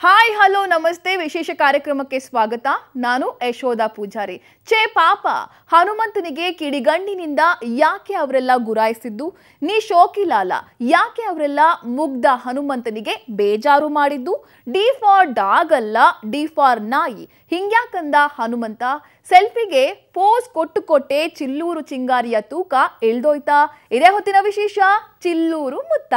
Hi hello ನಮಸ್ತೆ ವಿಶೇಷ ಕಾರ್ಯಕ್ರಮಕ್ಕೆ ಸ್ವಾಗತ ನಾನು ಯಶೋಧ ಪೂಜಾರಿ ಛೇ ಪಾಪ ಹನುಮಂತನಿಗೆ ಕಿಡಿಗಣ್ಣಿನಿಂದ ಯಾಕೆ ಅವರೆಲ್ಲ ಗುರಾಯಿಸಿದ್ದು ನೀ ಶೋಕಿಲಾಲ ಯಾಕೆ ಅವರೆಲ್ಲ ಮುಗ್ಧ ಹನುಮಂತನಿಗೆ ಬೇಜಾರು ಮಾಡಿದ್ದು ಡಿ ಫಾರ್ ಡಾಗ್ ಅಲ್ಲ ಡಿ ಫಾರ್ ನಾಯಿ ಹಿಂಗ್ಯಾಕಂದ ಹನುಮಂತ ಸೆಲ್ಫಿಗೆ ಪೋಸ್ ಕೊಟ್ಟು ಕೊಟ್ಟೆ ಚಿಲ್ಲೂರು ಚಿಂಗಾರಿಯ ತೂಕ ಇಳ್ದೋಯ್ತಾ ಇದೇ ಹೊತ್ತಿನ ವಿಶೇಷ ಚಿಲ್ಲೂರು ಮುತ್ತ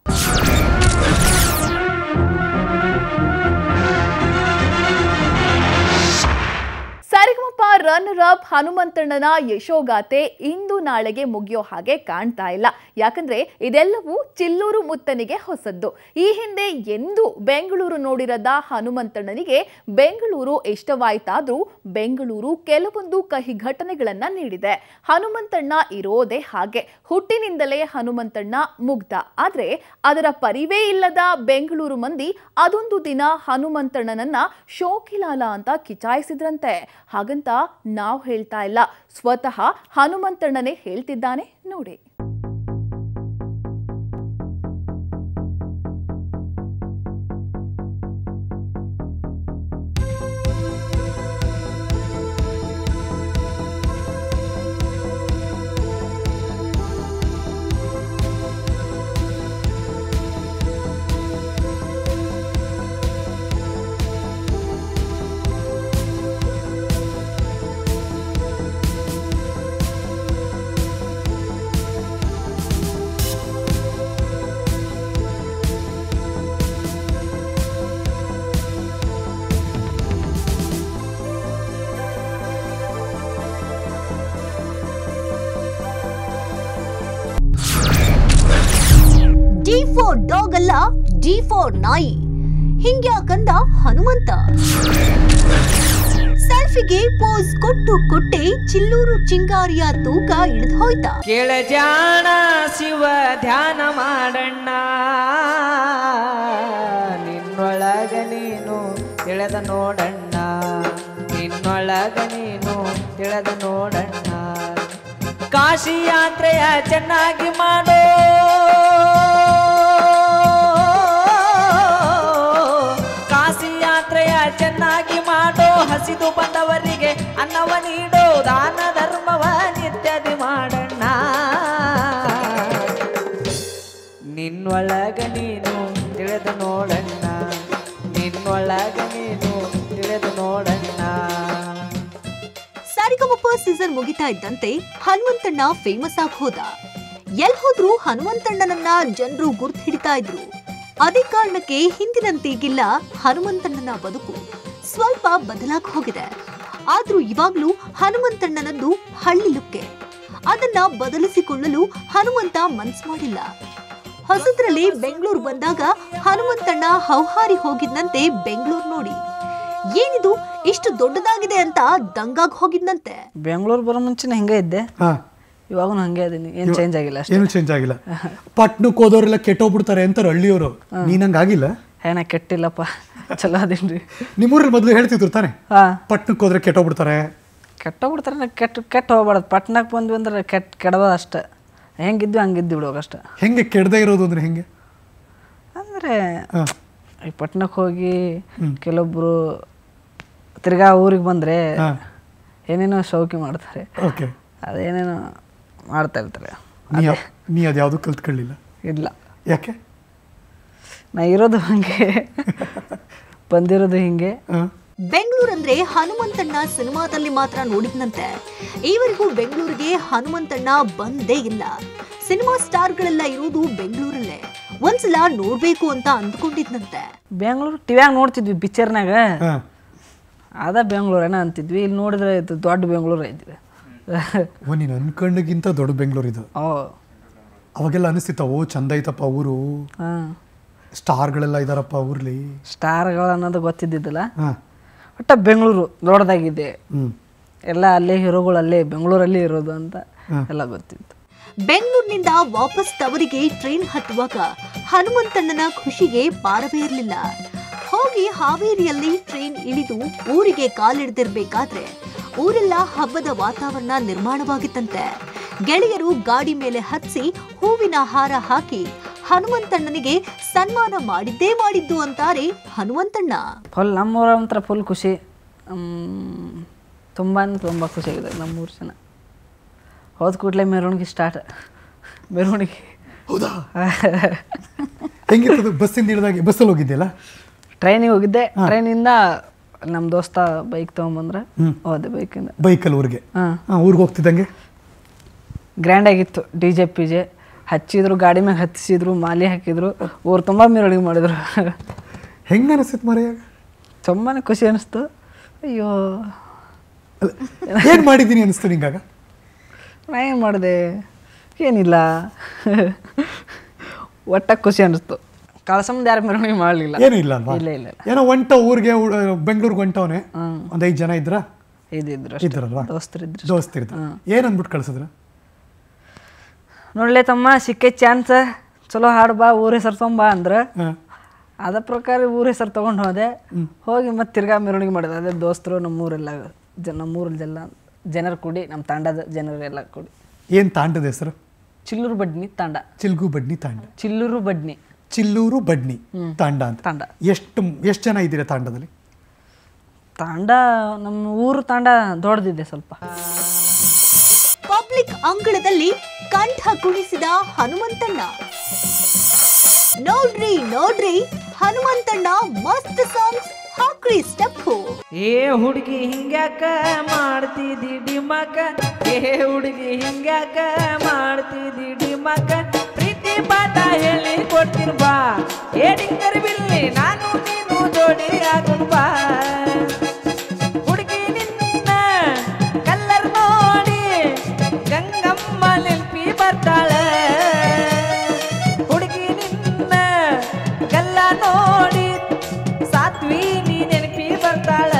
ಸರಿಗಮಪ ರನ್ನರ್ ಅಪ್ ಹನುಮಂತಣ್ಣನ ಯಶೋಗಾಥೆ ಇಂದು ನಾಳೆಗೆ ಮುಗಿಯೋ ಹಾಗೆ ಕಾಣ್ತಾ ಇಲ್ಲ ಯಾಕಂದ್ರೆ ಇದೆಲ್ಲವೂ ಚಿಲ್ಲೂರು ಮುತ್ತನಿಗೆ ಹೊಸದ್ದು ಈ ಹಿಂದೆ ಎಂದು ಬೆಂಗಳೂರು ನೋಡಿರದ ಹನುಮಂತಣ್ಣನಿಗೆ ಬೆಂಗಳೂರು ಇಷ್ಟವಾಯ್ತಾದ್ರೂ ಬೆಂಗಳೂರು ಕೆಲವೊಂದು ಕಹಿ ಘಟನೆಗಳನ್ನ ನೀಡಿದೆ ಹನುಮಂತಣ್ಣ ಇರೋದೇ ಹಾಗೆ ಹುಟ್ಟಿನಿಂದಲೇ ಹನುಮಂತಣ್ಣ ಮುಗ್ಧ ಆದ್ರೆ ಅದರ ಪರಿವೇ ಇಲ್ಲದ ಬೆಂಗಳೂರು ಮಂದಿ ಅದೊಂದು ದಿನ ಹನುಮಂತಣ್ಣನನ್ನ ಶೋಕಿಲಾಲ ಅಂತ ಕಿಚಾಯಿಸಿದ್ರಂತೆ ಹಾಗಂತ ನಾವು ಹೇಳ್ತಾ ಇಲ್ಲ ಸ್ವತಃ ಹನುಮಂತಣ್ಣನೇ ಹೇಳ್ತಿದ್ದಾನೆ ನೋಡಿ ಡಿ ಫೋರ್ ಡಾಗ್ ಅಲ್ಲ ಡಿ ಫೋರ್ ನಾಯಿ ಹಿಂಗ್ಯಾಕಂದ ಹನುಮಂತ ಸೆಲ್ಫಿಗೆ ಪೋಸ್ ಕೊಟ್ಟು ಕೊಟ್ಟೆ ಚಿಲ್ಲೂರು ಚಿಂಗಾರಿಯ ತೂಕ ಇಳಿದು ಹೋಯ್ತಾ ಕೇಳ ಜಾಣ ಶಿವ ಧ್ಯಾನ ಮಾಡಣ್ಣ ನಿನ್ನೊಳಗ ನೀನು ತಿಳಿದ ನೋಡಣ್ಣ ನಿನ್ನೊಳಗ ನೀನು ತಿಳಿದ ನೋಡಣ್ಣ ಕಾಶಿ ಯಾತ್ರೆಯ ಚೆನ್ನಾಗಿ ಮಾಡೋ ಕಾಶಿ ಯಾತ್ರೆಯ ಚೆನ್ನಾಗಿ ಮಾಡೋ ಹಸಿದು ಬಂದವರಿಗೆ ಅನ್ನವ ನೀಡೋ ದಾನ ಧರ್ಮವ ನಿತ್ಯದಿ ಮಾಡಣ್ಣ ನಿನ್ನೊಳಗ ನೀನು ತಿಳಿದು ನೋಡಣ್ಣ ನಿನ್ನೊಳಗ ನೀನು ತಿಳಿದು ನೋಡಣ್ಣ ಸರಿಗಮಪ ಸೀಸನ್ ಮುಗಿತಾ ಇದ್ದಂತೆ ಹನುಮಂತಣ್ಣ ಫೇಮಸ್ ಆಗಿ ಹೋದ ಎಲ್ ಹೋದ್ರು ಹನುಮಂತಣ್ಣನನ್ನ ಜನರು ಗುರ್ತು ಹಿಡಿತಾ ಇದ್ರು ಅದೇ ಕಾರಣಕ್ಕೆ ಹಿಂದಿನಂತೀಗಿಲ್ಲ ಹನುಮಂತಣ್ಣನ ಬದುಕು ಸ್ವಲ್ಪ ಬದಲಾಗಿ ಹೋಗಿದೆ ಆದ್ರೂ ಇವಾಗ್ಲೂ ಹನುಮಂತಣ್ಣನದ್ದು ಹಳ್ಳಿ ಲುಕ್ಕೆ ಅದನ್ನ ಬದಲಿಸಿಕೊಳ್ಳಲು ಹನುಮಂತ ಮನ್ಸ್ ಮಾಡಿಲ್ಲ ಹೊಸದ್ರಲ್ಲಿ ಬೆಂಗಳೂರು ಬಂದಾಗ ಹನುಮಂತಣ್ಣ ಹೌಹಾರಿ ಹೋಗಿದ್ನಂತೆ ಬೆಂಗಳೂರು ನೋಡಿ ಏನಿದು ಇಷ್ಟು ದೊಡ್ಡದಾಗಿದೆ ಅಂತ ದಂಗಾಗ್ ಹೋಗಿದ್ನಂತೆ ಬೆಂಗಳೂರು ಬರೋ ಮುಂಚೆನೇ ಹಿಂಗೆ ಇದ್ದೆ ಹಾ ಇವಾಗೂ ಹಂಗೆ ಅದೀನಿ ಏನು ಚೇಂಜ್ ಆಗಿಲ್ಲ ಅಷ್ಟೇ ಏನು ಚೇಂಜ್ ಆಗಿಲ್ಲ ಪಟ್ನಕ್ಕೆ ಹೋದವರೆಲ್ಲ ಕೆಟ್ಟೋಗ್ಬಿಡ್ತಾರೆ ಅಂತಾರೆ ಹಳ್ಳಿಯವರು ನೀನಂಗೆ ಆಗಿಲ್ಲ ಏನ ಕೆಟ್ಟಿಲ್ಲಪ್ಪ ಚಲೋ ಅದೀನಿ ರೀ ನಿಮ್ಮೂರಲ್ಲಿ ಮೊದಲು ಹೇಳ್ತಿದ್ರು ತಾನೆ ಹಾಂ ಪಟ್ನಕ್ಕೆ ಹೋದ್ರೆ ಕೆಟ್ಟೋಗ್ಬಿಡ್ತಾರೆ ಕೆಟ್ಟೋಗ್ಬಿಡ್ತಾರೆ ನಾ ಕೆಟ್ಟ ಕೆಟ್ಟ ಹೋಗ್ಬಾರ್ದು ಪಟ್ನಕ್ಕೆ ಬಂದ್ವಿ ಅಂದ್ರೆ ಕೆಟ್ಟ ಕೆಡದ ಅಷ್ಟೇ ಹೆಂಗಿದ್ವಿ ಹಂಗಿದ್ವಿ ಬಿಡೋಕೆ ಅಷ್ಟೇ ಹೆಂಗೆ ಕೆಡದೆ ಇರೋದು ಅಂದ್ರೆ ಹೆಂಗೆ ಅಂದರೆ ಹಾ. ಈ ಪಟ್ನಕ್ಕೆ ಹೋಗಿ ಕೆಲವೊಬ್ರು ತಿರ್ಗಾ ಊರಿಗೆ ಬಂದರೆ ಹಾ. ಏನೇನೋ ಶೌಕಿ ಮಾಡ್ತಾರೆ ಓಕೆ ಅದೇನೇನೋ ಮಾಡ್ತಾ ಇರ್ತಾರೆ ನೀ ಯಾ- ನೀ ಅದು ಯಾವುದು ಕಲ್ತ್ಕೊಳ್ಳಿಲ್ಲ ಇಲ್ಲ ಯಾಕೆ ನಾ ಇರೋದು ಹಂಗೆ ಬಂದಿರೋದು ಹಿಂಗೆ ಹಾ. ಬೆಂಗಳೂರಂದ್ರೆ ಹನುಮಂತಣ್ಣ ಸಿನಿಮಾದಲ್ಲಿ ಮಾತ್ರ ನೋಡಿದ್ನಂತೆ ಈವರೆಗೂ ಬೆಂಗಳೂರಿಗೆ ಹನುಮಂತಣ್ಣ ಬಂದೇ ಇಲ್ಲ ಸಿನಿಮಾ ಸ್ಟಾರ್ಗಳೆಲ್ಲ ಇರೋದು ಬೆಂಗಳೂರಲ್ಲೇ ಒಂದ್ಸಲ ನೋಡ್ಬೇಕು ಅಂತ ಅಂದ್ಕೊಂಡಿದ್ನಂತೆ ಬೆಂಗಳೂರು ಟಿವ್ಯಾಗ ನೋಡ್ತಿದ್ವಿ ಪಿಕ್ಚರ್ನಾಗ ಹಾ. ಅದ ಬೆಂಗಳೂರೇನ ಅಂತಿದ್ವಿ ಇಲ್ಲಿ ನೋಡಿದ್ರೆ ಇದು ದೊಡ್ಡ ಬೆಂಗಳೂರು ಐತಿ ಓ ನೀನು ಅನ್ಕೊಂಡಗಿಂತ ದೊಡ್ಡ ಬೆಂಗಳೂರು ಇದು ಓ ಅವಾಗೆಲ್ಲ ಅನಿಸ್ತಿತ್ತ ಓ ಚಂದ ಐತಪ್ಪ ಊರು ಹಾಂ ಸ್ಟಾರ್ಗಳೆಲ್ಲ ಇದಾರಪ್ಪ ಊರ್ಲಿ ಸ್ಟಾರ್ಗಳು ಅನ್ನೋದು ಗೊತ್ತಿದ್ದಿದ್ದಿಲ್ಲ ಹಾ ಒಟ್ಟ ಬೆಂಗಳೂರು ದೊಡ್ಡದಾಗಿದೆ ಹ್ಮ್ ಎಲ್ಲ ಅಲ್ಲೇ ಹೀರೋಗಳು ಅಲ್ಲೇ ಬೆಂಗಳೂರಲ್ಲೇ ಇರೋದು ಅಂತ ಎಲ್ಲ ಗೊತ್ತಿತ್ತು ಬೆಂಗಳೂರಿನಿಂದ ವಾಪಸ್ ತವರಿಗೆ ಟ್ರೈನ್ ಹತ್ತುವಾಗ ಹನುಮಂತಣ್ಣನ ಖುಷಿಗೆ ಪಾರವೇ ಇರಲಿಲ್ಲ ಹೋಗಿ ಹಾವೇರಿಯಲ್ಲಿ ಟ್ರೈನ್ ಇಳಿದು ಊರಿಗೆ ಕಾಲಿಡ್ದಿರ್ಬೇಕಾದ್ರೆ ಊರೆಲ್ಲ ಹಬ್ಬದ ವಾತಾವರಣ ನಿರ್ಮಾಣವಾಗಿತ್ತಂತೆ ಗೆಳೆಯರು ಗಾಡಿ ಮೇಲೆ ಹತ್ಸಿ ಹೂವಿನ ಹಾರ ಹಾಕಿ ಹನುಮಂತಣ್ಣನಿಗೆ ಸನ್ಮಾನ ಮಾಡಿದ್ದೇ ಮಾಡಿದ್ದು ಅಂತಾರೆ ಹನುಮಂತಣ್ಣ ಫುಲ್ ನಮ್ಮೂರ ಒಂಥರ ಫುಲ್ ಖುಷಿ ತುಂಬ ಅಂದ್ರೆ ತುಂಬ ಖುಷಿಯಾಗಿದೆ ನಮ್ಮೂರು ಜನ ಹೋದ ಕೂಡಲೇ ಮೆರವಣಿಗೆ ಸ್ಟಾರ್ಟ್ ಮೆರವಣಿಗೆ ಹೌದಾ ಹೆಂಗಿರ್ತದೆ ಬಸ್ಸಿಂದ ಇಳಿದಾಗೆ ಬಸ್ಸಲ್ಲಿ ಹೋಗಿದ್ಯಲ್ಲ ಟ್ರೈನಿಗೆ ಹೋಗಿದ್ದೆ ಟ್ರೈನಿಂದ ನಮ್ಮ ದೋಸ್ತ ಬೈಕ್ ತೊಗೊಂಬಂದ್ರೆ ಹೋದೆ ಬೈಕಿಂದ ಬೈಕಲ್ಲಿ ಊರಿಗೆ ಹಾಂ ಹಾಂ ಊರಿಗೆ ಹೋಗ್ತಿದ್ದಂಗೆ ಗ್ರ್ಯಾಂಡ್ ಆಗಿತ್ತು ಡಿ ಜೆ ಪಿ ಜೆ ಹಚ್ಚಿದ್ರು ಗಾಡಿ ಮ್ಯಾಗ ಹತ್ತಿಸಿದ್ರು ಮಾಲಿ ಹಾಕಿದ್ರು ಊರು ತುಂಬ ಮೆರವಣಿಗೆ ಮಾಡಿದ್ರು ಹೆಂಗೆ ಅನಿಸ್ತಿತ್ತು ಮರೆಯಾಗ ತುಂಬಾ ಖುಷಿ ಅನಿಸ್ತು ಅಯ್ಯೋ ಏನು ಮಾಡಿದ್ದೀನಿ ಅನಿಸ್ತು ನಿಂಗಾಗ ನಾ ಏನು ಮಾಡಿದೆ ಏನಿಲ್ಲ ಒಟ್ಟ ಖುಷಿ ಅನಿಸ್ತು ಕಳ್ಸಮ್ದು ಯಾರು ಮೆರವಣಿಗೆ ಮಾಡಲಿಲ್ಲ ಏನೂ ಇಲ್ಲ ಅಲ್ವಾ ಇಲ್ಲ ಇಲ್ಲ ಇಲ್ಲ ಏನೋ ಒಂಟ ಊರಿಗೆ ಬೆಂಗಳೂರಿಗೆ ಹೊಂಟವನೆ ಒಂದು ಐದು ಜನ ಇದ್ರ ಇದ್ದಿದ್ರು ಇದ್ರಲ್ವಾ ದೋಸ್ತರಿದ್ರು ದೋಸ್ತಿರ್ತ ಏನು ಅಂದ್ಬಿಟ್ಟು ಕಳ್ಸಿದ್ರ ನೋಡ್ಲೆ ತಮ್ಮ ಸಿಕ್ಕೇ ಚಾನ್ಸ್ ಚಲೋ ಹಾಡು ಬಾ ಊರ ಹೆಸರು ತೊಂಬಾ ಅಂದ್ರೆ ಹಾಂ ಅದ ಪ್ರಕಾರ ಊರ ಹೆಸರು ತೊಗೊಂಡು ಹೋದೆ ಹೋಗಿ ಮತ್ತೆ ತಿರ್ಗಾ ಮೆರವಣಿಗೆ ಮಾಡಿದೆ ಅದೇ ದೋಸ್ತರು ನಮ್ಮೂರೆಲ್ಲ ಜನ ನಮ್ಮೂರಲ್ಲೆಲ್ಲ ಜನರು ಕೂಡಿ ನಮ್ಮ ತಾಂಡದ ಜನರೆಲ್ಲ ಕೂಡಿ ಏನು ತಾಂಡದ ಹೆಸರು ಚಿಲ್ಲೂರು ಬಡ್ನಿ ತಾಂಡ ಚಿಲ್ಗು ಬಡ್ನಿ ತಾಂಡ ಚಿಲ್ಲೂರು ಬಡ್ನಿ ಚಿಲ್ಲೂರು ಬಡ್ನಿ ತಾಂಡ ಅಂತ ತಾಂಡ ಎಷ್ಟು ಎಷ್ಟು ಜನ ಇದ್ದೀರಾ ತಾಂಡದಲ್ಲಿ ತಾಂಡ ನಮ್ಮ ಊರು ತಾಂಡ ದೊಡ್ಡದಿದೆ ಸ್ವಲ್ಪ ಪಬ್ಲಿಕ್ ಅಂಗಳದಲ್ಲಿ ಕಂಠ ಕುಣಿಸಿದ ಹನುಮಂತಣ್ಣ ನೋಡ್ರಿ ನೋಡ್ರಿ ಹನುಮಂತಣ್ಣ ಮಸ್ತ್ ಸಾಂಗ್ಸ್ ಹಾಕ್ರಿ ಸ್ಟೆಪ್ಪು ಏ ಹುಡುಗಿ ಹಿಂಗ್ಯಾಕ ಮಾಡ್ತಿದ್ದಿ ಡಿಮಕ ಏ ಹುಡುಗಿ ಹಿಂಗ್ಯಾಕ ಮಾಡ್ತಿದ್ದಿ ಡಿಮಕ ಪ್ರೀತಿ ಪಾಠ ಹೇಳಿ ಕೊಡ್ತೀನಿ ಬಾ ಏಡಿಂಗರ್ ಬಿಲ್ಲಿ ನಾನು ನೀನು ಜೋಡಿ ಆಗುನ್ ಬಾ ಹುಡುಗಿ ನಿನ್ನ ಕಲ್ಲರ್ ನೋಡಿ ಗಂಗಮ್ಮ ನೆನ್ಪಿ ಬರ್ತಾಳೆ ಹುಡುಗಿ ನಿನ್ನ ಗಲ್ಲ ನೋಡಿ ಸಾತ್ವಿ ನೀ ನೆನಪಿ ಬರ್ತಾಳ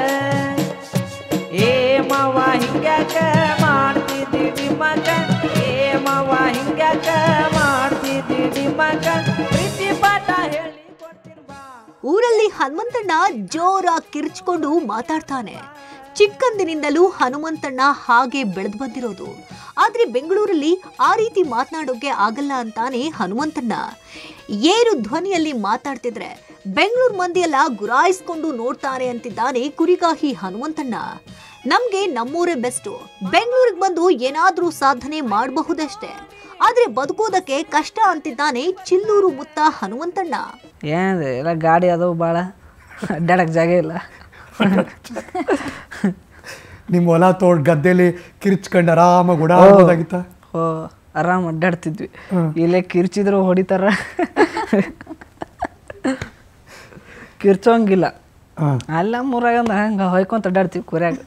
ಏ ಮಾವ ಹಿಂಗ್ಯಾಕ ಮಾಡ್ತಿದ್ದಿ ಡಿಮಕ ಏ ಮಾವ ಹಿಂಗ್ಯಾಕ ಮಾಡ್ತಿದ್ದಿ ಡಿಮಕ ಪ್ರೀತಿ ಪಾಠ ಹೇಳಿ ಕೊಡ್ತೀನಿ ಬಾ ಊರಲ್ಲಿ ಹನುಮಂತಣ್ಣ ಜೋರಾಗಿ ಕಿರ್ಚ್ಕೊಂಡು ಮಾತಾಡ್ತಾನೆ ಚಿಕ್ಕಂದಿನಿಂದಲೂ ಹನುಮಂತಣ್ಣ ಹಾಗೆ ಬೆಳೆದು ಬಂದಿರೋದು ಆದ್ರೆ ಬೆಂಗಳೂರಲ್ಲಿ ಆ ರೀತಿ ಮಾತನಾಡೋಕೆ ಆಗಲ್ಲ ಅಂತಾನೆ ಹನುಮಂತಣ್ಣ ಏರು ಧ್ವನಿಯಲ್ಲಿ ಮಾತಾಡ್ತಿದ್ರೆ ಬೆಂಗಳೂರು ಮಂದಿಯೆಲ್ಲ ಗುರಾಯಿಸ್ಕೊಂಡು ನೋಡ್ತಾರೆ ಅಂತಿದ್ದಾನೆ ಕುರಿಗಾಹಿ ಹನುಮಂತಣ್ಣ ನಮ್ಗೆ ನಮ್ಮೂರೇ ಬೆಸ್ಟು ಬೆಂಗಳೂರಿಗೆ ಬಂದು ಏನಾದ್ರೂ ಸಾಧನೆ ಮಾಡಬಹುದಷ್ಟೇ ಆದ್ರೆ ಬದುಕೋದಕ್ಕೆ ಕಷ್ಟ ಅಂತಿದ್ದಾನೆ ಚಿಲ್ಲೂರು ಮುತ್ತ ಹನುಮಂತಣ್ಣ ಏನಿದೆ ಎಲ್ಲ ಗಾಡಿ ಅದಾವು ಭಾಳ ಅಡ್ಡಾಡಕ್ಕೆ ಜಾಗ ಇಲ್ಲ ನಿಮ್ಮ ಹೊಲ ತೋಡ್ ಗದ್ದೆಲಿ ಕಿರ್ಚ್ಕೊಂಡು ಆರಾಮಾಗಿ ಓಡಾಡ್ಬೋದಾಗಿತ್ತ ಓ ಆರಾಮ್ ಅಡ್ಡಾಡ್ತಿದ್ವಿ ಇಲ್ಲೇ ಕಿರ್ಚಿದ್ರು ಹೊಡಿತಾರ ಕಿರ್ಚೋಂಗಿಲ್ಲ ಹಾಂ ಅಲ್ಲ ಮೂರಾಗ ಒಂದು ಹಂಗೆ ಹೊಯ್ಕೊಂತ ಅಡ್ಡಾಡ್ತೀವಿ ಕುರ್ಯಾಗ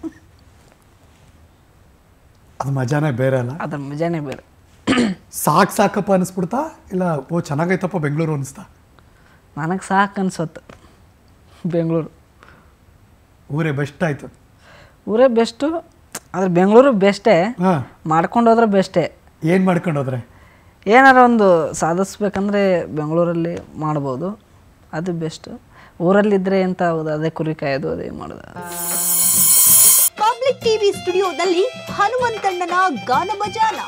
ಅದು ಮಜಾನೇ ಬೇರೆ ಅಲ್ಲ ಅದ್ರ ಮಜಾನೇ ಬೇರೆ ಸಾಕು ಸಾಕಪ್ಪ ಅನಿಸ್ಬಿಡ್ತಾ ಇಲ್ಲ ಓ ಚೆನ್ನಾಗೈತಪ್ಪ ಬೆಂಗಳೂರು ಅನಿಸ್ತಾ ನನಗೆ ಸಾಕು ಅನ್ಸತ್ತು ಬೆಂಗಳೂರು ಊರೇ ಬೆಸ್ಟ್ ಆಯ್ತು ಊರೇ ಬೆಸ್ಟು ಆದ್ರೆ ಬೆಂಗಳೂರು ಬೆಸ್ಟೇ ಹಾಂ ಮಾಡ್ಕೊಂಡು ಹೋದ್ರೆ ಬೆಸ್ಟೇ ಏನು ಮಾಡ್ಕೊಂಡು ಹೋದ್ರೆ ಏನಾರ ಒಂದು ಸಾಧಿಸ್ಬೇಕಂದ್ರೆ ಬೆಂಗಳೂರಲ್ಲಿ ಮಾಡ್ಬೋದು ಅದು ಬೆಸ್ಟ್ ಊರಲ್ಲಿದ್ದರೆ ಎಂತ ಹೌದು ಅದೇ ಕುರಿ ಕಾಯೋದು ಅದೇ ಮಾಡೋದು ಪಬ್ಲಿಕ್ ಟಿವಿ ಸ್ಟುಡಿಯೋದಲ್ಲಿ ಹನುಮಂತಣ್ಣನ ಗಾನ ಬಜಾನ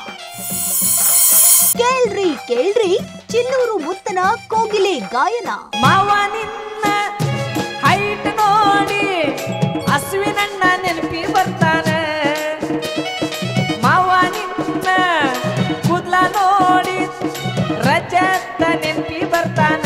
ಕೇಳ್ರಿ ಕೇಳ್ರಿ ಚಿಲ್ಲೂರು ಮುತ್ತನ ಕೋಗಿಲೆ ಗಾಯನ ಮಾವ ನಿನ್ನ ಹೈಟ್ ನೋಡಿ ಹಸುವಿನಣ್ಣ ನೆನಪಿ ಬರ್ತಾನೆ ಮಾವ ನಿನ್ನ ಕೂದ್ಲ ನೋಡಿ ರಜತ ನೆನಪಿ ಬರ್ತಾನ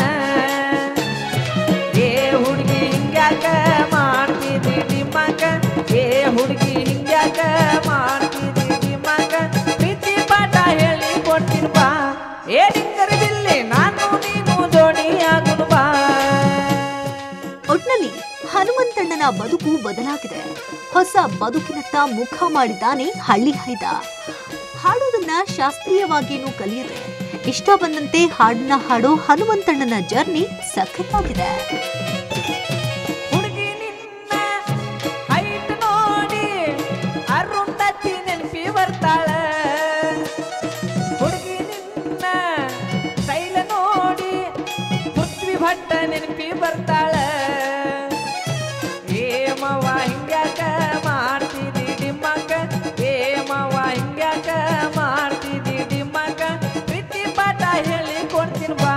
ಏ ಹುಡುಗಿ ಹಿಂಗ್ಯಾಕ ಮಾಡ್ತಿದ್ದಿ ನಿಮ್ಮಕ ಏ ಹುಡುಗಿ ಹಿಂಗ್ಯಾಕ ಮಾಡ್ತಿದ್ದಿ ನಿಮ್ಮಕ ಪ್ರೀತಿ ಪಾಠ ಹೇಳಿ ಕೊಡ್ತೀನಿ ಬಾ ಏ ಡಿಂಗರ್ ಬಿಲ್ಲಿ ನಾನು ನೀನು ಜೋಡಿ ಆಗುನು ಬಾ ಒಟ್ನಲ್ಲಿ ಹನುಮಂತಣ್ಣನ ಬದುಕು ಬದಲಾಗಿದೆ ಹೊಸ ಬದುಕಿನತ್ತ ಮುಖ ಮಾಡಿದ್ದಾನೆ ಹಳ್ಳಿ ಹೈದ ಹಾಡೋದನ್ನ ಶಾಸ್ತ್ರೀಯವಾಗಿಯೂ ಕಲಿಯದೆ ಇಷ್ಟ ಬಂದಂತೆ ಹಾಡನ್ನ ಹಾಡೋ ಹನುಮಂತಣ್ಣನ ಜರ್ನಿ ಸಖತ್ತಾಗಿದೆ ಹುಡುಗಿ ನಿನ್ನ ಹೈಟ್ ನೋಡಿ ಅರುಂಧತಿ ನೆನಪಿ ಬರ್ತಾಳ ಹುಡುಗಿ ನಿನ್ನ ಶೈಲ ನೋಡಿ ಪೃಥ್ವಿ ಭಟ್ಟ ನೆನಪಿ ಬರ್ತಾಳ ಏ ಮವ ಹಿಂಗ್ಯಾಕ ಮಾಡ್ತಿದ್ದಿ ಡಿಮ್ಮಕ್ಕ ಏ ಮವ ಹಿಂಗ್ಯಾಕ ಮಾಡ್ತಿದ್ದಿ ಡಿಮ್ಮಕ್ಕ ಪ್ರೀತಿ ಪಾಠ ಹೇಳಿ ಕೊಡ್ತೀನಿ ಬಾ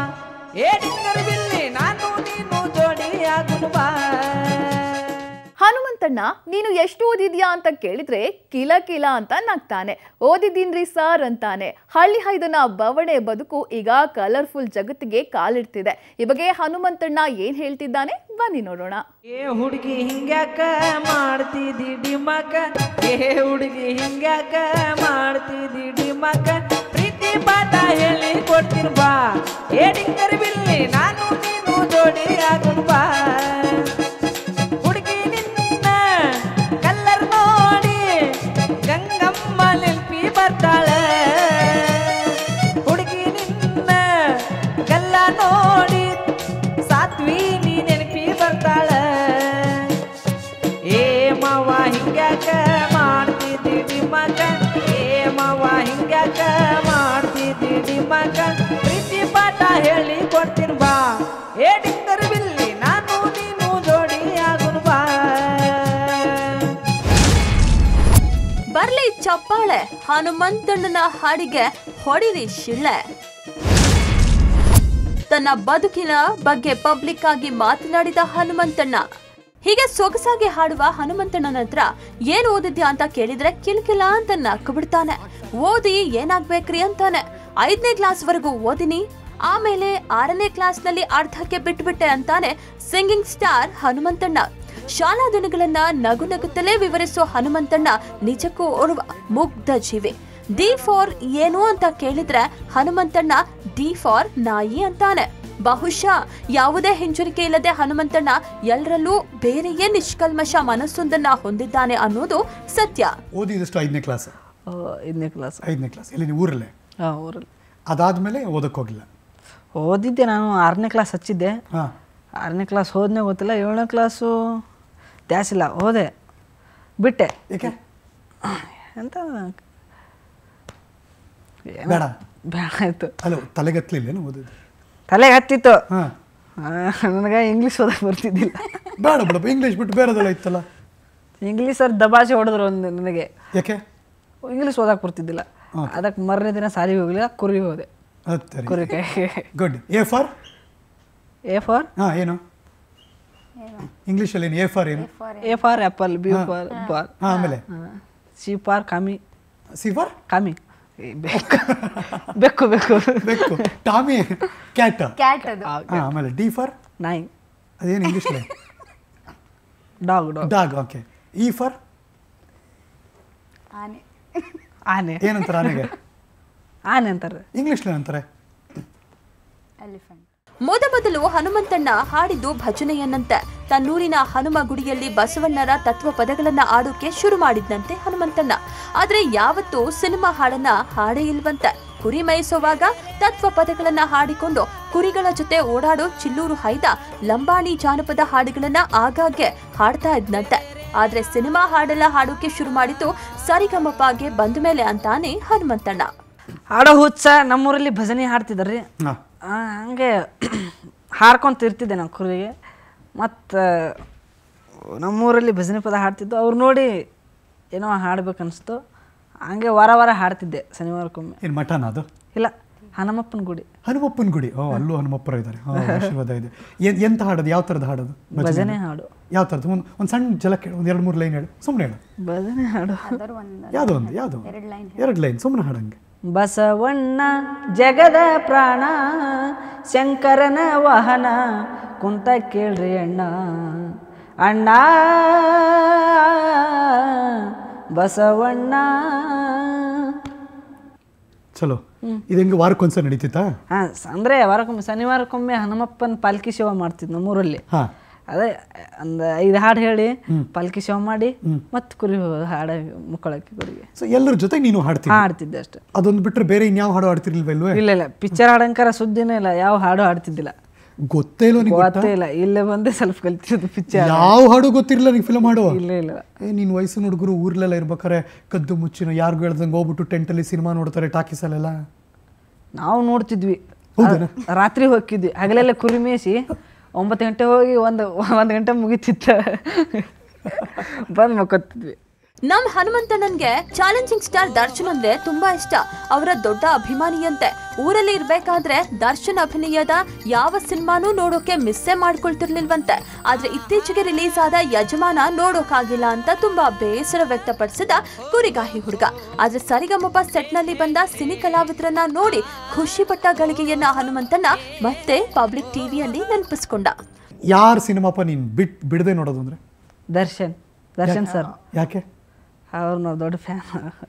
ಹನುಮಂತಣ್ಣ ನೀನು ಎಷ್ಟು ಓದಿದ್ಯಾ ಅಂತ ಕೇಳಿದ್ರೆ ಕಿಲ ಕಿಲ ಅಂತ ನಗ್ತಾನೆ ಓದಿದ್ದೀನ್ರಿ ಸರ್ ಅಂತಾನೆ ಹಳ್ಳಿ ಹೈದನ ಬವಣೆ ಬದುಕು ಈಗ ಕಲರ್ಫುಲ್ ಜಗತ್ತಿಗೆ ಕಾಲಿಡ್ತಿದೆ ಈ ಬಗ್ಗೆ ಹನುಮಂತಣ್ಣ ಏನ್ ಹೇಳ್ತಿದ್ದಾನೆ ಬನ್ನಿ ನೋಡೋಣ ಏ ಹುಡುಗಿ ಹಿಂಗ್ಯಾಕ ಮಾಡ್ತಿದ್ದಿ ಡಿಮಕ ಏ ಹುಡುಗಿ ಹಿಂಗ್ಯಾಕ ಮಾಡ್ತಿದ್ದಿ ಡಿಮಕ ಪ್ರೀತಿ ಪಾಠ ಹೇಳಿ ಕೊಡ್ತೀನಿ ಬಾ ಏಡಿಂಗರ್ ಬಿಲ್ಲಿ ನಾನು ನೀನು ಜೋಡಿ ಆಗೋಣ ಬಾ ಹುಡುಗಿ ನಿನ್ನ ಕಲ್ಲರ್ ನೋಡಿ ಗಂಗಮ್ಮ ನೆಲ್ಪಿ ಬರ್ತಾಳೆ ಹುಡುಗಿ ನಿನ್ನ ಗಲ್ಲ ನೋಡಿ ಸಾತ್ವಿ ನೀ ನೆನಪಿ ಬರ್ತಾಳ ಏ ಮಾವ ಹಿಂಗ್ಯಾಕ ಮಾಡ್ತಿದ್ದಿ ಡಿಮಕ ಏ ಮಾವ ಹಿಂಗ್ಯಾಕ ಮಾಡ್ತಿದ್ದಿ ಡಿಮಕ ಪ್ರೀತಿ ಪಾಠ ಹೇಳಿ ಕೊಡ್ತೀನಿ ಬಾ ಏ ಡಿಂಗರ್ ಬಿಲ್ಲಿ ನಾನು ನೀನು ಜೋಡಿ ಆಗುನ್ ಬಾ ಬರ್ಲಿ ಚಪ್ಪಾಳೆ ಹನುಮಂತಣ್ಣನ ಹಾಡಿಗೆ ಹೊಡಿರಿ ಶಿಳ್ಳೆ ತನ್ನ ಬದುಕಿನ ಬಗ್ಗೆ ಪಬ್ಲಿಕ್ ಆಗಿ ಮಾತನಾಡಿದ ಹನುಮಂತಣ್ಣ ಹೀಗೆ ಸೊಗಸಾಗಿ ಹಾಡುವ ಹನುಮಂತಣ್ಣನ ಹತ್ರ ಏನ್ ಓದಿದ್ಯಾ ಅಂತ ಕೇಳಿದ್ರೆ ಕಿಲ್ಕಿಲ ಅಂತ ನಕ್ಕು ಬಿಡ್ತಾನೆ ಓದಿ ಏನಾಗ್ಬೇಕ್ರಿ ಅಂತಾನೆ ಐದನೇ ಕ್ಲಾಸ್ ವರೆಗೂ ಓದಿನಿ ಆಮೇಲೆ ಆರನೇ ಕ್ಲಾಸ್ನಲ್ಲಿ ಅರ್ಧಕ್ಕೆ ಬಿಟ್ಬಿಟ್ಟೆ ಅಂತಾನೆ ಸಿಂಗಿಂಗ್ ಸ್ಟಾರ್ ಹನುಮಂತಣ್ಣ ಶಾಲಾ ದಿನಗಳನ್ನ ನಗು ನಗುತ್ತಲೇ ವಿವರಿಸೋ ಹನುಮಂತಣ್ಣ ನಿಜಕ್ಕೂ ಓರ್ವ ಮುಗ್ಧ ಜೀವಿ ಡಿ ಫಾರ್ ಏನು ಅಂತ ಕೇಳಿದ್ರೆ ಹನುಮಂತಣ್ಣ ಡಿ ಫಾರ್ ನಾಯಿ ಅಂತಾನೆ ಬಹುಶಃ ಯಾವುದೇ ಹಿಂಜರಿಕೆ ಇಲ್ಲದೆ ಹನುಮಂತಣ್ಣ ಎಲ್ಲರಲ್ಲೂ ಬೇರೆಯೇ ನಿಷ್ಕಲ್ಮಶ ಮನಸ್ಸೊಂದನ್ನ ಹೊಂದಿದ್ದಾನೆ ಅನ್ನೋದು ಸತ್ಯ ಓದಿದಷ್ಟು ಐದನೇ ಕ್ಲಾಸ್ ಐದನೇ ಕ್ಲಾಸ್ ಐದನೇ ಕ್ಲಾಸ್ ಇಲ್ಲಿ ನೀವು ಊರಲ್ಲೇ ಹಾಂ ಊರಲ್ಲಿ ಅದಾದ್ಮೇಲೆ ಓದಕ್ಕೋಗಿಲ್ಲ ಓದಿದ್ದೆ ನಾನು ಆರನೇ ಕ್ಲಾಸ್ ಹಚ್ಚಿದ್ದೆ ಹಾಂ ಆರನೇ ಕ್ಲಾಸ್ ಹೋದ್ನೇ ಗೊತ್ತಿಲ್ಲ ಏಳನೇ ಕ್ಲಾಸು ದ್ಯಾಸಿಲ್ಲ ಹೋದೆ ಬಿಟ್ಟೆ ಏಕೆ ಅಂತ ಏನೋ ಬೇಡ ಬೇಡ ಆಯ್ತು ಅಲ್ಲ ತಲೆಗತ್ತಲಿಲ್ಲೇನು ಓದಿದ್ದು ತಲೆಗೆ ಹತ್ತಿತ್ತು ಹಾಂ ನನಗೆ ಇಂಗ್ಲೀಷ್ ಓದಕ್ಕೆ ಬರ್ತಿದ್ದಿಲ್ಲ ಬೇಡ ಬಿಡಪ್ಪ ಇಂಗ್ಲೀಷ್ ಬಿಟ್ಟು ಬೇರೆದೆಲ್ಲ ಇತ್ತಲ್ಲ ಇಂಗ್ಲೀಷ್ ಅವ್ರು ದಬಾಸೆ ಹೊಡೆದ್ರು ಒಂದು ನನಗೆ ಯಾಕೆ ಇಂಗ್ಲೀಷ್ ಓದಕ್ಕೆ ಬರ್ತಿದ್ದಿಲ್ಲ ಅದಕ್ಕೆ ಮರನೇ ದಿನ ಸಾಲಿಗೆ ಹೋಗಲಿಲ್ಲ ಕುರಿ ಹೋದೆ ಕುರಿ ಕೈ good A for A for ಹಾಂ ಏನು ಇಂಗ್ಲೀಷಲ್ಲಿ ಏನು ಎ ಫಾರ್ ಏನು A for apple B for bar ಹಾಂ ಆಮೇಲೆ ಸಿ ಫಾರ್ ಕಾಮಿ ಸಿ ಫಾರ್ ಕಾಮಿ ಏ, ಬೆಕ್ಕು ಬೆಕ್ಕು ಬೆಕ್ಕು ಬೇಕು ಟಾಮಿ ಕ್ಯಾಟ್ ಕ್ಯಾಟ್ ಅದು ಹಾಂ ಆಮೇಲೆ ಡಿ ಫಾರ್ ನಾಯಿ ಅದೇನು ಇಂಗ್ಲೀಷಲ್ಲಿ dog dog dog okay E for ಆನೆ ಆನೆ ಏನಂತಾರೆ ಆನೆಗೆ ಆನೆ ಅಂತಾರೆ ಇಂಗ್ಲೀಷ್ಲಿ ಏನಂತಾರೆ ಎಲಿಫೆಂಟ್ ಮೊದಮೊದಲು ಹನುಮಂತಣ್ಣ ಹಾಡಿದ್ದು ಭಜನೆಯನ್ನಂತೆ ತನ್ನೂರಿನ ಹನುಮ ಗುಡಿಯಲ್ಲಿ ಬಸವಣ್ಣರ ತತ್ವ ಪದಗಳನ್ನ ಆಡೋಕೆ ಶುರು ಮಾಡಿದ್ನಂತೆ ಹನುಮಂತಣ್ಣ ಆದ್ರೆ ಯಾವತ್ತೂ ಸಿನಿಮಾ ಹಾಡನ್ನ ಹಾಡೇ ಇಲ್ವಂತೆ ಕುರಿ ಮೇಯಿಸುವಾಗ ತತ್ವ ಪದಗಳನ್ನ ಹಾಡಿಕೊಂಡು ಕುರಿಗಳ ಜೊತೆ ಓಡಾಡೋ ಚಿಲ್ಲೂರು ಹೈದ ಲಂಬಾಣಿ ಜಾನಪದ ಹಾಡುಗಳನ್ನ ಆಗಾಗ್ಗೆ ಹಾಡ್ತಾ ಇದ್ನಂತೆ ಆದ್ರೆ ಸಿನಿಮಾ ಹಾಡೆಲ್ಲ ಹಾಡೋಕೆ ಶುರು ಮಾಡಿದ್ದು ಸರಿಗಮಪಾಗೆ ಬಂದ ಮೇಲೆ ಅಂತಾನೆ ಹನುಮಂತಣ್ಣ ಹಾಡೋ ಹುಚ್ಚ ನಮ್ಮೂರಲ್ಲಿ ಭಜನೆ ಹಾಡ್ತಿದ್ದಾರ್ರಿ ಹಾಂ ಆ, ಹಂಗೆ ಹಾಡ್ಕೊಂತ ಇರ್ತಿದ್ದೆ ನಾನು ಕುರಿಗೆ ಮತ್ತು ನಮ್ಮೂರಲ್ಲಿ ಭಜನೆ ಪದ ಹಾಡ್ತಿದ್ದು ಅವ್ರು ನೋಡಿ ಏನೋ ಹಾಡ್ಬೇಕು ಅನಿಸ್ತು ಹಂಗೆ ವಾರ ವಾರ ಹಾಡ್ತಿದ್ದೆ ಶನಿವಾರಕ್ಕೊಮ್ಮೆ ಏನು ಮಠನ ಅದು ಇಲ್ಲ ಹನುಮಪ್ಪನ ಗುಡಿ ಹನುಮಪ್ಪನ ಗುಡಿ ಓ ಅಲ್ಲೂ ಹನುಮಪ್ಪರು ಇದ್ದಾರೆ ಓ, ಆಶೀರ್ವಾದ ಇದೆ ಏನ್ ಎಂತ ಹಾಡೋದು ಯಾವ ಥರದ್ದು ಹಾಡೋದು ಭಜನೆ ಹಾಡು ಯಾವ ಥರದ್ದು ಒಂದು ಒಂದು ಸಣ್ಣ ಜಲಕ್ಕೆ ಒಂದು ಎರಡು ಮೂರು ಲೈನ್ ಹೇಳು ಸುಮ್ಮನೆ ಹೇಳು ಭಜನೆ ಹಾಡು ಯಾವುದೋ ಒಂದು ಯಾವುದೋ ಎರಡು ಲೈನ್ ಸುಮ್ಮನೆ ಹಾಡಂಗೆ ಬಸವಣ್ಣ ಜಗದ ಪ್ರಾಣ ಶಂಕರನ ವಾಹನ ಕುಂತ ಕೇಳ್ರಿ ಅಣ್ಣ ಅಣ್ಣ ಬಸವಣ್ಣ ಚಲೋ ಇದು ಹೆಂಗೆ ವಾರಕ್ಕೊಂದ್ಸಲ ನಡೀತಿತ್ತಾ ಹಾಂ ಅಂದರೆ ವಾರಕ್ಕೊಮ್ಮೆ ಶನಿವಾರಕ್ಕೊಮ್ಮೆ ಹನುಮಪ್ಪನ ಪಾಲ್ಕಿ ಸೇವೆ ಮಾಡ್ತಿದ್ದು ನಮ್ಮೂರಲ್ಲಿ ಹಾಂ ಅದೇ ಒಂದು ಐದು ಹಾಡು ಹೇಳಿ ಪಾಲ್ಕಿ ಸೇವೆ ಮಾಡಿ ಮತ್ತೆ ಕುರಿ ಹಾಡ ಮುಕ್ಕಳಕ್ಕೆ ಕುರಿಗೆ ಸೊ ಎಲ್ಲರ ಜೊತೆಗೆ ನೀನು ಹಾಡ್ತೀನಿ ಹಾಡ್ತಿದ್ದೆ ಅಷ್ಟೆ ಅದೊಂದು ಬಿಟ್ಟರೆ ಬೇರೆ ಇನ್ಯಾವ ಹಾಡು ಹಾಡ್ತಿರ್ಲಿಲ್ವಲ್ವೇ ಇಲ್ಲ ಇಲ್ಲ ಪಿಕ್ಚರ್ ಹಾಡಂಕಾರ ಸುದ್ದಿನೇ ಇಲ್ಲ ಯಾವ ಹಾಡು ಹಾಡ್ತಿದ್ದಿಲ್ಲ ಗೊತ್ತೇ ಇಲ್ಲ ನಿಂಗೆ ಗೊತ್ತೇ ಇಲ್ಲ ಇಲ್ಲೇ ಬಂದೆ ಸ್ವಲ್ಪ ಕಲ್ತಿರೋದು ಪಿಕ್ಚರ್ ಯಾವ ಹಾಡು ಗೊತ್ತಿರಲಿಲ್ಲ ನಿಂಗೆ ಫಿಲ್ಮ್ ಹಾಡು ಇಲ್ಲ ಇಲ್ಲ ಏ ನೀನು ವಯಸ್ಸಿನ ಹುಡುಗರು ಊರ್ಲೆಲ್ಲ ಇರ್ಬೇಕಾರೆ ಕದ್ದು ಮುಚ್ಚಿನ ಯಾರಿಗೂ ಹೇಳ್ದಂಗೆ ಹೋಗ್ಬಿಟ್ಟು ಟೆಂಟಲ್ಲಿ ಸಿನಿಮಾ ನೋಡ್ತಾರೆ ಟಾಕೀಸಲ್ಲೆಲ್ಲ ನಾವು ನೋಡ್ತಿದ್ವಿ ಹೌದೇನ? ಆ, ರಾತ್ರಿ ಹೋಗಿದ್ವಿ ಹಗಲೆಲ್ಲ ಕುರಿ ಮೇಯಿಸಿ ಒಂಬತ್ತು ಗಂಟೆ ಹೋಗಿ ಒಂದು ಒಂದು ಗಂಟೆ ಮುಗಿತಿತ್ತ ಬಂದು ಮಕ್ಕೊತಿದ್ವಿ ನಮ್ ಹನುಮಂತಣ್ಣನ್ಗೆ ಚಾಲೆಂಜಿಂಗ್ ಸ್ಟಾರ್ ದರ್ಶನ್ ಅಂದ್ರೆ ತುಂಬಾ ಇಷ್ಟ ಅವರ ದೊಡ್ಡ ಅಭಿಮಾನಿಯಂತೆ ಊರಲ್ಲಿ ಇರ್ಬೇಕಾದ್ರೆ ದರ್ಶನ್ ಅಭಿನಯದ ಯಾವ ಸಿನಿಮಾನೂ ನೋಡೋಕೆ ಮಿಸ್ಸೇ ಮಾಡ್ಕೊಳ್ತಿರ್ಲಿಲ್ವಂತೆ ಆದ್ರೆ ಇತ್ತೀಚೆಗೆ ರಿಲೀಸ್ ಆದ ಯಜಮಾನ ನೋಡೋಕಾಗಿಲ್ಲ ಅಂತ ತುಂಬಾ ಬೇಸರ ವ್ಯಕ್ತಪಡಿಸಿದ ಕುರಿಗಾಹಿ ಹುಡುಗ ಆದ್ರೆ ಸರಿಗಮಪ ಸೆಟ್ ನಲ್ಲಿ ಬಂದ ಸಿನಿ ಕಲಾವಿದರನ್ನ ನೋಡಿ ಖುಷಿ ಪಟ್ಟ ಗಳಿಗೆಯನ್ನ ಹನುಮಂತಣ್ಣ ಮತ್ತೆ ಪಬ್ಲಿಕ್ ಟಿವಿಯಲ್ಲಿ ನೆನಪಿಸ್ಕೊಂಡ ಯಾರ ಸಿನಿಮಾಪ ನೀನು ಬಿಟ್ ಬಿಡದೆ ನೋಡೋದು ಅಂದರೆ ದರ್ಶನ್ ದರ್ಶನ್ ಸರ್ ಯಾಕೆ ಅವ್ರು ನಾವು ದೊಡ್ಡ ಫ್ಯಾನ್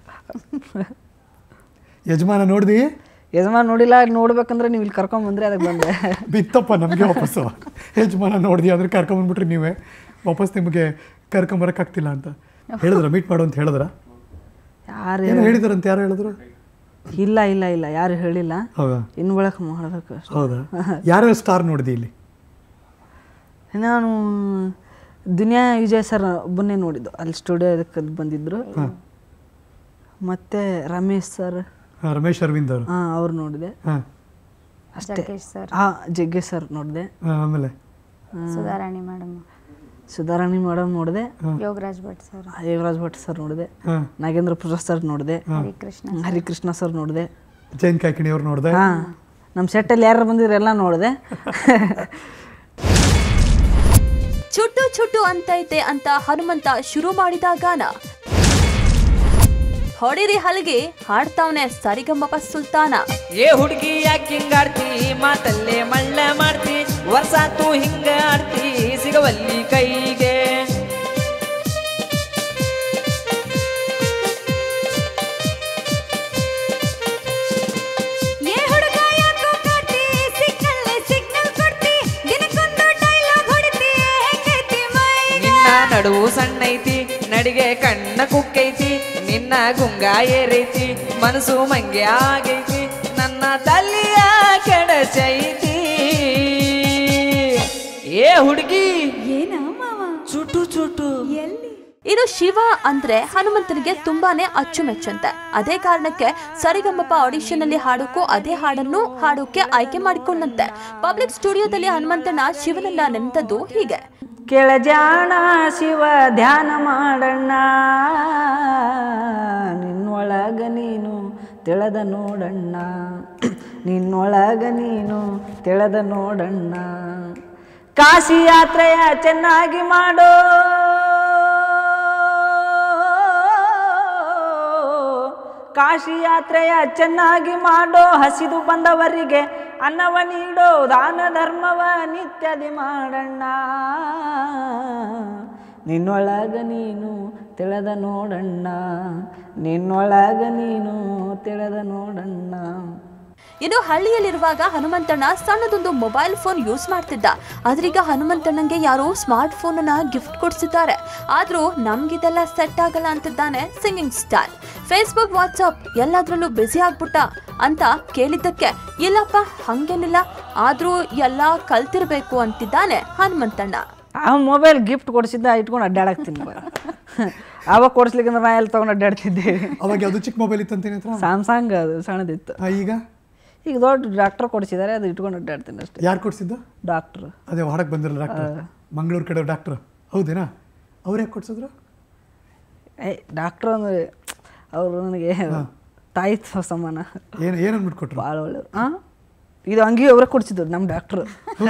ಯಜಮಾನ ನೋಡ್ದಿ ಯಜಮಾನ್ ನೋಡಿಲ್ಲ ನೋಡ್ಬೇಕಂದ್ರೆ ನೀವು ಇಲ್ಲಿ ಕರ್ಕೊಂಡ್ ಬಂದ್ರೆ ಅದಕ್ಕೆ ಬಂದೆ ಬಿತ್ತಪ್ಪ ನಮಗೆ ವಾಪಸ್ಸು ಯಜಮಾನ ನೋಡ್ದಿ ಅಂದ್ರೆ ಕರ್ಕೊಂಬಂದ್ಬಿಟ್ರಿ ನೀವೇ ವಾಪಸ್ ನಿಮಗೆ ಕರ್ಕೊಂಬರಕ್ಕಾಗ್ತಿಲ್ಲ ಅಂತ ಹೇಳಿದ್ರ ಮೀಟ್ ಮಾಡು ಅಂತ ಹೇಳಿದ್ರ ಯಾರು ಏನೋ ಹೇಳಿದ್ರಂತ ಯಾರು ಹೇಳಿದ್ರು ಇಲ್ಲ ಇಲ್ಲ ಇಲ್ಲ ಯಾರು ಹೇಳಿಲ್ಲ ಹೌದಾ ಇನ್ನು ಬಳಕ ಮಾಡಬೇಕು ಅಷ್ಟೇ ಹೌದಾ ಯಾರ್ಯಾರು ಸ್ಟಾರ್ ನೋಡಿದಿ ಇಲ್ಲಿ ನಾನು ದುನಿಯಾ ವಿಜಯ್ ಸರ್ ಒಬ್ಬನ್ನೇ ನೋಡಿದ್ದು ಅಲ್ಲಿ ಸ್ಟುಡಿಯೋ ಇದಕ್ಕೆ ಬಂದಿದ್ರು ಮತ್ತೆ ರಮೇಶ್ ಸರ್ ಹಾ, ರಮೇಶ್ ಅರವಿಂದ್ ಅವರು ಹಾಂ ಅವ್ರು ನೋಡಿದೆ ಹಾಂ ಅಷ್ಟೇ ಹಾಂ ಜಗ್ಗೇಶ್ ಸರ್ ನೋಡಿದೆ ಆಮೇಲೆ ಸುಧಾರಾಣಿ ಮೇಡಮ್ ಸುಧಾರಾಣಿ ಮೇಡಮ್ ನೋಡಿದೆ ಯೋಗರಾಜ್ ಭಟ್ ಸರ್ ಯೋಗರಾಜ್ ಭಟ್ ಸರ್ ನೋಡಿದೆ ಹಾಂ ನಾಗೇಂದ್ರ ಪ್ರಸಾದ್ ಸರ್ ನೋಡಿದೆ ಹರಿಕೃಷ್ಣ ಹರಿಕೃಷ್ಣ ಸರ್ ನೋಡಿದೆ ಜೈನ್ ಕಾಯ್ಕಿಣಿ ಅವ್ರು ನೋಡಿದೆ ಹಾಂ ನಮ್ಮ ಸೆಟ್ಟಲ್ಲಿ ಯಾರು ಬಂದಿದ್ರು ಎಲ್ಲ ನೋಡಿದೆ ಚುಟ್ಟು ಚುಟ್ಟು ಅಂತೈತೆ ಅಂತ ಹನುಮಂತ ಶುರು ಮಾಡಿದ ಗಾನ ಹೊಡಿರಿ ಹಲಗೆ ಹಾಡ್ತಾವ್ನೆ ಸರಿಗಮ್ಮಪ ಸುಲ್ತಾನ ಏ ಹುಡುಗಿ ಯಾಕೆ ಹಿಂಗಾಡ್ತಿ ಮಾತಲ್ಲೇ ಮಳ್ಳ ಮಾಡ್ತಿ ವರ್ಷಾತು ಹಿಂಗ ಆಡ್ತಿ ಸಿಗವಲ್ಲಿ ಕೈಗೆ ಏ ಹುಡುಗ ಯಾಕೋ ಕಾಟಿ ಸಿಗ್ನಲ್ ಸಿಗ್ನಲ್ ಕೊಡ್ತಿ ದಿನಕ್ಕೊಂದು ಡೈಲಾಗ್ ಹೊಡಿತಿ ಹೆಂಗೈತಿ ಮೈ ನಿನ್ನ ನಡುವು ಸಣ್ಣೈತಿ ನಡಿಗೆ ಕಣ್ಣ ಕುಕ್ಕೈತಿ ನಿನ್ನ ಗುಂಗ ಏರೈತಿ ಮನಸ್ಸು ಮಂಗೆ ಆಗೈತಿ ನನ್ನ ತಲ್ಲಿಯ ಕೆಡಚೈತಿ ಏ ಹುಡುಗಿ ಏನ ಮಾವ ಚುಟು ಚುಟು ಎಲ್ಲಿ ಇದು ಶಿವ ಅಂದ್ರೆ ಹನುಮಂತನಿಗೆ ತುಂಬಾನೇ ಅಚ್ಚುಮೆಚ್ಚಂತೆ ಅದೇ ಕಾರಣಕ್ಕೆ ಸರಿಗಮ್ಮಪ ಆಡಿಷನ್ ಅಲ್ಲಿ ಹಾಡೋಕ್ಕೂ ಅದೇ ಹಾಡನ್ನು ಹಾಡೋಕೆ ಆಯ್ಕೆ ಮಾಡಿಕೊಂಡಂತೆ ಪಬ್ಲಿಕ್ ಸ್ಟುಡಿಯೋದಲ್ಲಿ ಹನುಮಂತನ ಶಿವನನ್ನ ನೆನೆದದ್ದು ಹೀಗೆ ಕೆಳಜಾಣ ಶಿವ ಧ್ಯಾನ ಮಾಡಣ್ಣ ನಿನ್ನೊಳಗ ನೀನು ತಿಳದ ನೋಡಣ್ಣ ನಿನ್ನೊಳಗ ನೀನು ತಿಳದ ನೋಡಣ್ಣ ಕಾಶಿ ಯಾತ್ರೆಯ ಚೆನ್ನಾಗಿ ಮಾಡೋ ಕಾಶಿ ಯಾತ್ರೆಯ ಚೆನ್ನಾಗಿ ಮಾಡೋ ಹಸಿದು ಬಂದವರಿಗೆ ಅನ್ನವ ನೀಡೋ ದಾನ ಧರ್ಮವ ನಿತ್ಯದಿ ಮಾಡಣ್ಣ ನಿನ್ನೊಳಗ ನೀನು ತಿಳದ ನೋಡಣ್ಣ ನಿನ್ನೊಳಗ ನೀನು ತಿಳದ ನೋಡಣ್ಣ ಇನ್ನು ಹಳ್ಳಿಯಲ್ಲಿರುವಾಗ ಹನುಮಂತಣ್ಣ ಸಣ್ಣದೊಂದು ಮೊಬೈಲ್ ಫೋನ್ ಯೂಸ್ ಮಾಡ್ತಿದ್ದ ಆದ್ರೀಗ ಹನುಮಂತಣ್ಣಂಗೆ ಯಾರೋ ಸ್ಮಾರ್ಟ್ ಫೋನ್ ಅನ್ನ ಗಿಫ್ಟ್ ಕೊಡ್ಸಿದ್ದಾರೆ ಆದ್ರೂ ನಮ್ಗಿದೆಲ್ಲ ಸೆಟ್ ಆಗಲ್ಲ ಅಂತಿದ್ದಾನೆ ಸಿಂಗಿಂಗ್ ಸ್ಟಾರ್ ಫೇಸ್ಬುಕ್ ವಾಟ್ಸಪ್ ಎಲ್ಲದ್ರಲ್ಲೂ ಬ್ಯುಸಿ ಆಗ್ಬಿಟ್ಟ ಅಂತ ಕೇಳಿದ್ದಕ್ಕೆ ಇಲ್ಲಪ್ಪ ಹಂಗೇನಿಲ್ಲ ಆದ್ರೂ ಎಲ್ಲ ಕಲ್ತಿರ್ಬೇಕು ಅಂತಿದ್ದಾನೆ ಹನುಮಂತಣ್ಣ ಆ ಮೊಬೈಲ್ ಗಿಫ್ಟ್ ಕೊಡಿಸಿದ್ದ ಇಟ್ಕೊಂಡು ಅಡ್ಡಾಡಕ್ತೀನಿ ಆವಾಗ ಕೊಡಿಸ್ಲಿಕ್ಕೆ ನಾ ಎಲ್ಲಿ ತೊಗೊಂಡು ಅಡ್ಡಾಡ್ತಿದ್ದೆ ಅವಾಗ ಯಾವುದು ಚಿಕ್ಕ ಮೊಬೈಲ್ ಇತ್ತಂತೇನೆ ಹತ್ರ ಸ್ಯಾಮ್ಸಂಗ್ ಅದು ಸಣ್ಣದಿತ್ತು ಆ, ಈಗ ಈಗ ದೊಡ್ಡ ಡಾಕ್ಟರ್ ಕೊಡಿಸಿದ್ದಾರೆ ಅದು ಇಟ್ಕೊಂಡು ಅಡ್ಡಾಡ್ತೀನಿ ಅಷ್ಟೇ ಯಾರು ಕೊಡ್ಸಿದ್ದು ಡಾಕ್ಟ್ರು ಅದೇ ಹೊರಗೆ ಬಂದಿರಲ್ಲ ಡಾಕ್ಟರ್ ಮಂಗಳೂರು ಕಡೆ ಡಾಕ್ಟರ್ ಹೌದೇನಾ ಅವ್ರು ಯಾಕೆ ಕೊಡ್ಸಿದ್ರು ಏ ಡಾಕ್ಟ್ರು ಅಂದರೆ ಅವರು ನನಗೆ ತಾಯಿ ಸ- ಸಮಾನ ಏನು ಏನು ಅಂದ್ಬಿಟ್ಟು ಕೊಟ್ರು ಭಾಳ ಒಳ್ಳೆಯವರು ಹಾಂ ಇದು ಅಂಗಿ ಅವರೇ ಕೊಡಿಸಿದ್ರು ನಮ್ಮ ಡಾಕ್ಟ್ರು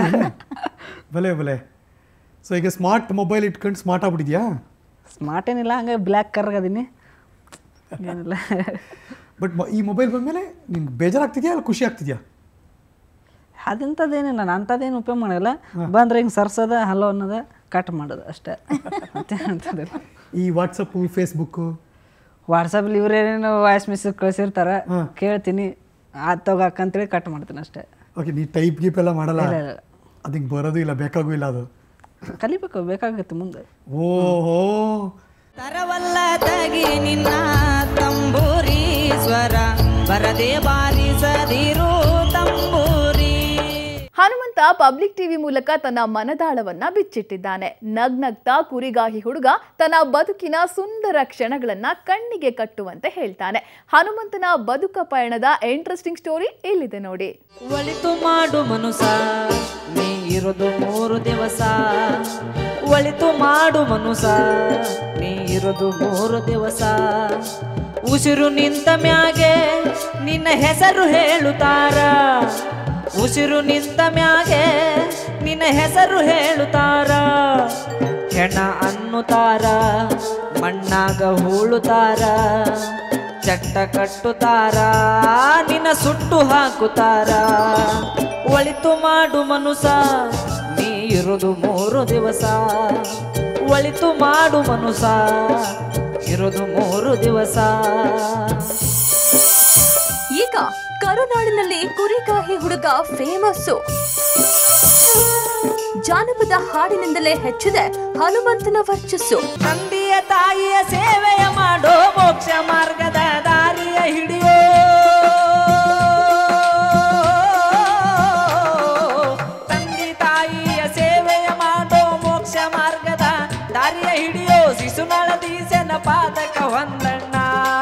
ಬಲೆ ಬಲೆ ಸೊ ಈಗ ಸ್ಮಾರ್ಟ್ ಮೊಬೈಲ್ ಇಟ್ಕೊಂಡು ಸ್ಮಾರ್ಟ್ ಆಗ್ಬಿಟ್ಟಿದ್ಯಾ ಸ್ಮಾರ್ಟ್ ಏನಿಲ್ಲ ಹಂಗೆ ಬ್ಲ್ಯಾಕ್ ಕರ್ಗದೀನಿ ಏನಿಲ್ಲ ಬಟ್ ಈ ಮೊಬೈಲ್ ಬಂದಮೇಲೆ ನಿಂಗೆ ಬೇಜಾರಾಗ್ತಿದ್ಯಾ ಅಲ್ಲ ಖುಷಿ ಆಗ್ತಿದ್ಯಾ ಅದಂಥದ್ದೇನಿಲ್ಲ ನಾನು ಅಂಥದ್ದೇನು ಉಪಯೋಗ ಮಾಡಲ್ಲ ಬಂದ್ರೆ ಹಿಂಗೆ ಸರ್ಸೋದ ಹಲೋ ಅನ್ನೋದ ಕಟ್ ಮಾಡೋದು ಅಷ್ಟೇ ಮತ್ತೆ ಅಂಥದ್ದಿಲ್ಲ ಈ ವಾಟ್ಸಪ್ಪು ಫೇಸ್ಬುಕ್ಕು ವಾಟ್ಸಪ್ಪಲ್ಲಿ ಇವರೇನೇನು ವಾಯ್ಸ್ ಮೆಸೇಜ್ ಕಳಿಸಿರ್ತಾರೆ ಕೇಳ್ತೀನಿ ಅದು ತಗೋಕಂತೇಳಿ ಕಟ್ ಮಾಡ್ತೀನಿ ಅಷ್ಟೇ ಓಕೆ ನೀ ಟೈಪ್ ಗೀಪ್ ಎಲ್ಲ ಮಾಡಲ್ಲ ಇಲ್ಲ, ಇಲ್ಲ. ಅದು ಹಿಂಗೆ ಬರೋದು ಇಲ್ಲ ಬೇಕಾಗೂ ಇಲ್ಲ ಅದು ಕಲಿಬೇಕು ಬೇಕಾಗುತ್ತೆ ಮುಂದೆ ಓಹೋ ತರವಲ್ಲ ತಗಿ ನಿನ್ನ ತಂಬೂರಿ ಸ್ವರ ಬರದೆ ಬಾರಿಸದಿರು ತಂಬೂರಿ ಹನುಮಂತ ಪಬ್ಲಿಕ್ ಟಿವಿ ಮೂಲಕ ತನ್ನ ಮನದಾಳವನ್ನ ಬಿಚ್ಚಿಟ್ಟಿದ್ದಾನೆ ನಗ್ನಗ್ತಾ ಕುರಿಗಾಹಿ ಹುಡುಗ ತನ್ನ ಬದುಕಿನ ಸುಂದರ ಕ್ಷಣಗಳನ್ನ ಕಣ್ಣಿಗೆ ಕಟ್ಟುವಂತೆ ಹೇಳ್ತಾನೆ ಹನುಮಂತನ ಬದುಕ ಪಯಣದ ಇಂಟ್ರೆಸ್ಟಿಂಗ್ ಸ್ಟೋರಿ ಇಲ್ಲಿದೆ ನೋಡಿ ಒಳಿತು ಮಾಡು ಮನುಸ ನೀ ಇರೋದು ಮೂರು ದಿವಸ ಒಳಿತು ಮಾಡು ಮನುಸ ನೀ ಇರೋದು ಮೂರು ದಿವಸ ಉಸಿರು ನಿಂತ ಮ್ಯಾಗೆ ನಿನ್ನ ಹೆಸರು ಹೇಳುತ್ತಾರ ಉಸಿರು ನಿಂತ ಮ್ಯಾಗೆ ನಿನ್ನ ಹೆಸರು ಹೇಳುತ್ತಾರ ಹೆಣ ಅನ್ನುತ್ತಾರ ಮಣ್ಣಾಗ ಹೂಳುತ್ತಾರ ಚಟ್ಟ ಕಟ್ಟುತ್ತಾರ ನಿನ್ನ ಸುಟ್ಟು ಹಾಕುತ್ತಾರ ಒಳಿತು ಮಾಡು ಮನುಸ ನೀ ಇರುವುದು ಮೂರು ದಿವಸ ಒಳಿತು ಮಾಡು ಮನುಸ ಇರೋದು ಮೂರು ದಿವಸ ಈಗ ಕರುನಾಡಿನಲ್ಲಿ ಕುರಿಗಾಹಿ ಹುಡುಗ ಫೇಮಸ್ಸು ಜಾನಪದ ಹಾಡಿನಿಂದಲೇ ಹೆಚ್ಚಿದೆ ಹನುಮಂತನ ವರ್ಚಸ್ಸು ತಂದೆಯ ತಾಯಿಯ ಸೇವೆಯ ಮಾಡೋ ಮೋಕ್ಷ ಮಾರ್ಗದ ದಾರಿಯ ಹಿಡಿಯೋ ತಂದೆ ತಾಯಿಯ ಸೇವೆಯ ಮಾಡೋ ಮೋಕ್ಷ ಮಾರ್ಗದ ದಾರಿಯ ಹಿಡಿಯೋ ಶಿಶುನಳದೀಸನ ಪಾದಕ ಹೊಂದಣ್ಣ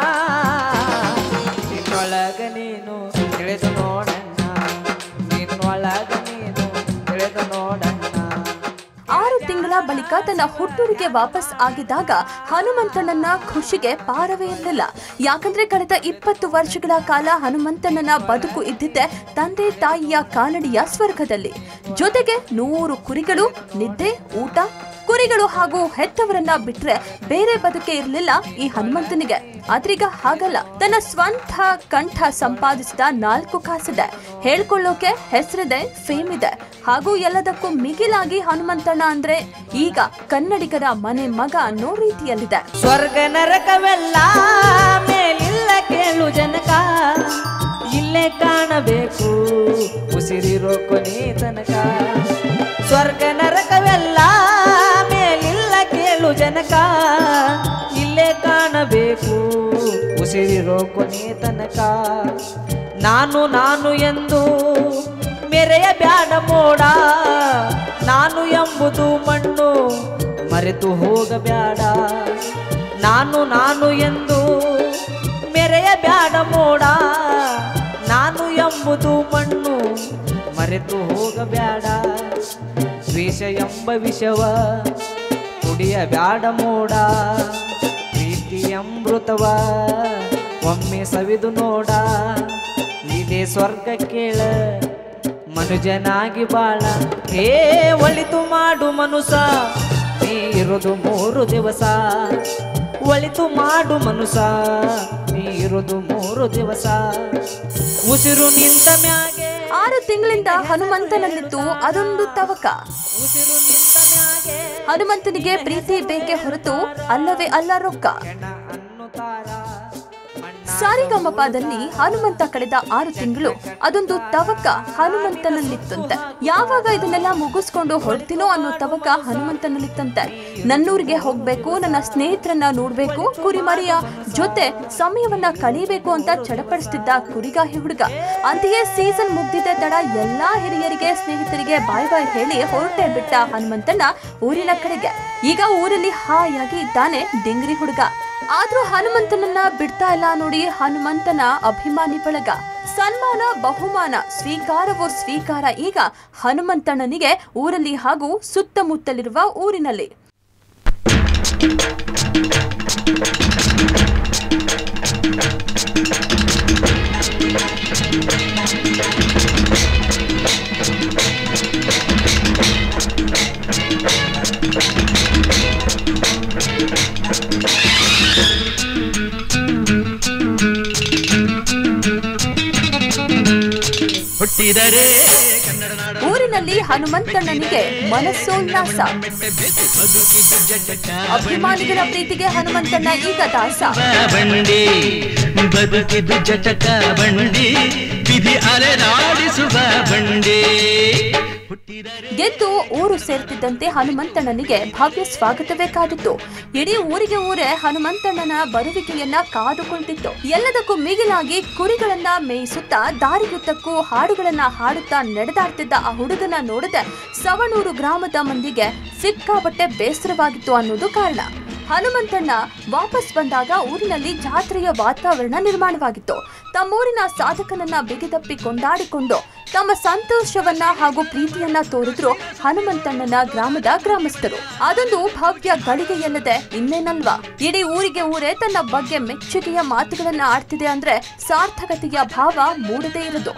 ನಿನ್ನೊಳಗ ನೀನು ತಿಳಿದು ನೋಡಣ್ಣ ನಿನ್ನೊಳಗ ನೀನು ತಿಳಿದು ನೋಡಣ್ಣ ಆರು ತಿಂಗಳ ಬಳಿಕ ತನ್ನ ಹುಟ್ಟೂರಿಗೆ ವಾಪಸ್ ಆಗಿದ್ದಾಗ ಹನುಮಂತಣ್ಣನ ಖುಷಿಗೆ ಪಾರವೇ ಇರಲಿಲ್ಲ ಯಾಕಂದ್ರೆ ಕಳೆದ ಇಪ್ಪತ್ತು ವರ್ಷಗಳ ಕಾಲ ಹನುಮಂತಣ್ಣನ ಬದುಕು ಇದ್ದಿದ್ದೆ ತಂದೆ ತಾಯಿಯ ಕಾಲಡಿಯ ಸ್ವರ್ಗದಲ್ಲಿ ಜೊತೆಗೆ ನೂರು ಕುರಿಗಳು ನಿದ್ದೆ ಊಟ ಕುರಿಗಳು ಹಾಗೂ ಹೆತ್ತವರನ್ನ ಬಿಟ್ರೆ ಬೇರೆ ಬದುಕೆ ಇರಲಿಲ್ಲ ಈ ಹನುಮಂತನಿಗೆ ಆದ್ರೀಗ ಹಾಗಲ್ಲ ತನ್ನ ಸ್ವಂತ ಕಂಠ ಸಂಪಾದಿಸಿದ ನಾಲ್ಕು ಕಾಸಿದೆ ಹೇಳ್ಕೊಳ್ಳೋಕೆ ಹೆಸರಿದೆ ಫೇಮ್ ಇದೆ ಹಾಗೂ ಎಲ್ಲದಕ್ಕೂ ಮಿಗಿಲಾಗಿ ಹನುಮಂತಣ್ಣ ಅಂದ್ರೆ ಈಗ ಕನ್ನಡಿಗರ ಮನೆ ಮಗ ಅನ್ನೋ ರೀತಿಯಲ್ಲಿದೆ ಸ್ವರ್ಗ ನರಕವೆಲ್ಲ ಮೇಲಿಲ್ಲ ಕೇಳು ಜನಕ ಇಲ್ಲೇ ಕಾಣಬೇಕು ಉಸಿರಿರೋ ಕೊನೆ ತನಕ ಸ್ವರ್ಗ ನರಕವೆಲ್ಲ ಮೇಲಿಲ್ಲ ಕೇಳು ಜನಕ ಇಲ್ಲೇ ಕಾಣಬೇಕು ಉಸಿರಿರೋ ಕೊನೆ ತನಕ ನಾನು ನಾನು ಎಂದು ಮೆರೆಯ ಬ್ಯಾಡ ಮೋಡ ನಾನು ಎಂಬುದು ಮಣ್ಣು ಮರೆತು ಹೋಗಬ್ಯಾಡ ನಾನು ನಾನು ಎಂದು ಮೆರೆಯ ಬ್ಯಾಡ ಮೋಡ ನಾನು ಎಂಬುದು ಮಣ್ಣು ಮರೆತು ಹೋಗಬ್ಯಾಡ ದ್ವೇಷ ಎಂಬ ವಿಷವ ಕುಡಿಯ ಬ್ಯಾಡ ಮೋಡ ಪ್ರೀತಿ ಅಮೃತವ ಒಮ್ಮೆ ಸವಿದು ನೋಡ ಇದೇ ಸ್ವರ್ಗ ಕೇಳ ಮನುಜನಾಗಿ ಬಾಳ ಹೇ ಒಳಿತು ಮಾಡು ಮನುಸ ನೀ ಇರೋದು ಮೂರು ದಿವಸ ಒಳಿತು ಮಾಡು ಮನುಸ ನೀ ಇರೋದು ಮೂರು ದಿವಸ ಉಸಿರು ನಿಂತ ಮ್ಯಾಗೆ ಆರು ತಿಂಗಳಿಂದ ಹನುಮಂತನಲ್ಲಿತ್ತು ಅದೊಂದು ತವಕ ಉಸಿರು ನಿಂತ ಮ್ಯಾಗೆ ಹನುಮಂತನಿಗೆ ಪ್ರೀತಿ ಬೇಕೆ ಹೊರತು ಅಲ್ಲವೇ ಅಲ್ಲ ರೊಕ್ಕ ಹೆಣ ಅನ್ನುತ್ತಾರ ಮಣ್ಣ ಸಾರಿಗಮಪದಲ್ಲಿ ಹನುಮಂತ ಕಳೆದ ಆರು ತಿಂಗಳು ಅದೊಂದು ತವಕ ಹನುಮಂತನಲ್ಲಿತ್ತಂತೆ ಯಾವಾಗ ಇದನ್ನೆಲ್ಲ ಮುಗಿಸ್ಕೊಂಡು ಹೊರಡ್ತೀನೋ ಅನ್ನೋ ತವಕ ಹನುಮಂತನಲ್ಲಿತ್ತಂತೆ ನನ್ನೂರಿಗೆ ಹೋಗ್ಬೇಕು ನನ್ನ ಸ್ನೇಹಿತರನ್ನ ನೋಡ್ಬೇಕು ಕುರಿಮರಿಯ ಜೊತೆ ಸಮಯವನ್ನ ಕಳೀಬೇಕು ಅಂತ ಚಡಪಡಿಸ್ತಿದ್ದ ಕುರಿಗಾಹಿ ಹುಡುಗ ಅಂತೆಯೇ ಸೀಸನ್ ಮುಗ್ದಿದ್ದ ತಡ ಎಲ್ಲಾ ಹಿರಿಯರಿಗೆ ಸ್ನೇಹಿತರಿಗೆ ಬಾಯ್ ಬಾಯ್ ಹೇಳಿ ಹೊರಟೆ ಬಿಟ್ಟ ಹನುಮಂತಣ್ಣ ಊರಿನ ಕಡೆಗೆ ಈಗ ಊರಲ್ಲಿ ಹಾಯಾಗಿ ಇದ್ದಾನೆ ಡಿಂಗ್ರಿ ಹುಡುಗ ಆದ್ರೂ ಹನುಮಂತನನ್ನ ಬಿಡ್ತಾ ಇಲ್ಲ ನೋಡಿ ಹನುಮಂತನ ಅಭಿಮಾನಿ ಬಳಗ ಸನ್ಮಾನ ಬಹುಮಾನ ಸ್ವೀಕಾರವೋ ಸ್ವೀಕಾರ ಈಗ ಹನುಮಂತಣ್ಣನಿಗೆ ಊರಲ್ಲಿ ಹಾಗೂ ಸುತ್ತಮುತ್ತಲಿರುವ ಊರಿನಲ್ಲಿ ಹುಟ್ಟಿದರೆ ಕನ್ನಡ ನಾಡ ಊರಿನಲ್ಲಿ ಹನುಮಂತಣ್ಣನಿಗೆ ಮನಸ್ಸೋಲ್ಲಾಸ ಬದುಕಿದ್ದು ಜಟಕ ಅಭಿಮಾನಿಗಳ ಪ್ರೀತಿಗೆ ಹನುಮಂತಣ್ಣ ಈಗ ದಾಸ ಬಂಡಿ ಬದುಕಿದ್ದು ಜಟಕ ಬಂಡಿ ವಿಧಿ ಅಲೆದಾಡಿಸುವ ಬಂಡಿ ಹುಟ್ಟಿದರೆ ಗೆದ್ದು ಊರು ಸೇರ್ತಿದ್ದಂತೆ ಹನುಮಂತಣ್ಣನಿಗೆ ಭವ್ಯ ಸ್ವಾಗತವೇ ಕಾದಿತ್ತು ಇಡೀ ಊರಿಗೆ ಊರೇ ಹನುಮಂತಣ್ಣನ ಬರುವಿಕೆಯನ್ನ ಕಾದುಕೊಳ್ತಿತ್ತು ಎಲ್ಲದಕ್ಕೂ ಮಿಗಿಲಾಗಿ ಕುರಿಗಳನ್ನ ಮೇಯಿಸುತ್ತಾ ದಾರಿಯುದ್ದಕ್ಕೂ ಹಾಡುಗಳನ್ನ ಹಾಡುತ್ತಾ ನಡೆದಾಡ್ತಿದ್ದ ಆ ಹುಡುಗನ ನೋಡದೆ ಸವಣೂರು ಗ್ರಾಮದ ಮಂದಿಗೆ ಸಿಕ್ಕಾಪಟ್ಟೆ ಬೇಸರವಾಗಿತ್ತು ಅನ್ನೋದು ಕಾರಣ ಹನುಮಂತಣ್ಣ ವಾಪಸ್ ಬಂದಾಗ ಊರಿನಲ್ಲಿ ಜಾತ್ರೆಯ ವಾತಾವರಣ ನಿರ್ಮಾಣವಾಗಿತ್ತು ತಮ್ಮೂರಿನ ಸಾಧಕನನ್ನ ಬಿಗಿದಪ್ಪಿ ಕೊಂಡಾಡಿಕೊಂಡು ತಮ್ಮ ಸಂತೋಷವನ್ನ ಹಾಗೂ ಪ್ರೀತಿಯನ್ನ ತೋರಿದ್ರು ಹನುಮಂತಣ್ಣನ ಗ್ರಾಮದ ಗ್ರಾಮಸ್ಥರು ಅದೊಂದು ಭವ್ಯ ಗಳಿಗೆ ಎನ್ನದೆ ಇನ್ನೇನಲ್ವಾ ಇಡೀ ಊರಿಗೆ ಊರೇ ತನ್ನ ಬಗ್ಗೆ ಮೆಚ್ಚುಗೆಯ ಮಾತುಗಳನ್ನ ಆಡ್ತಿದೆ ಅಂದ್ರೆ ಸಾರ್ಥಕತೆಯ ಭಾವ ಮೂಡದೇ ಇರದು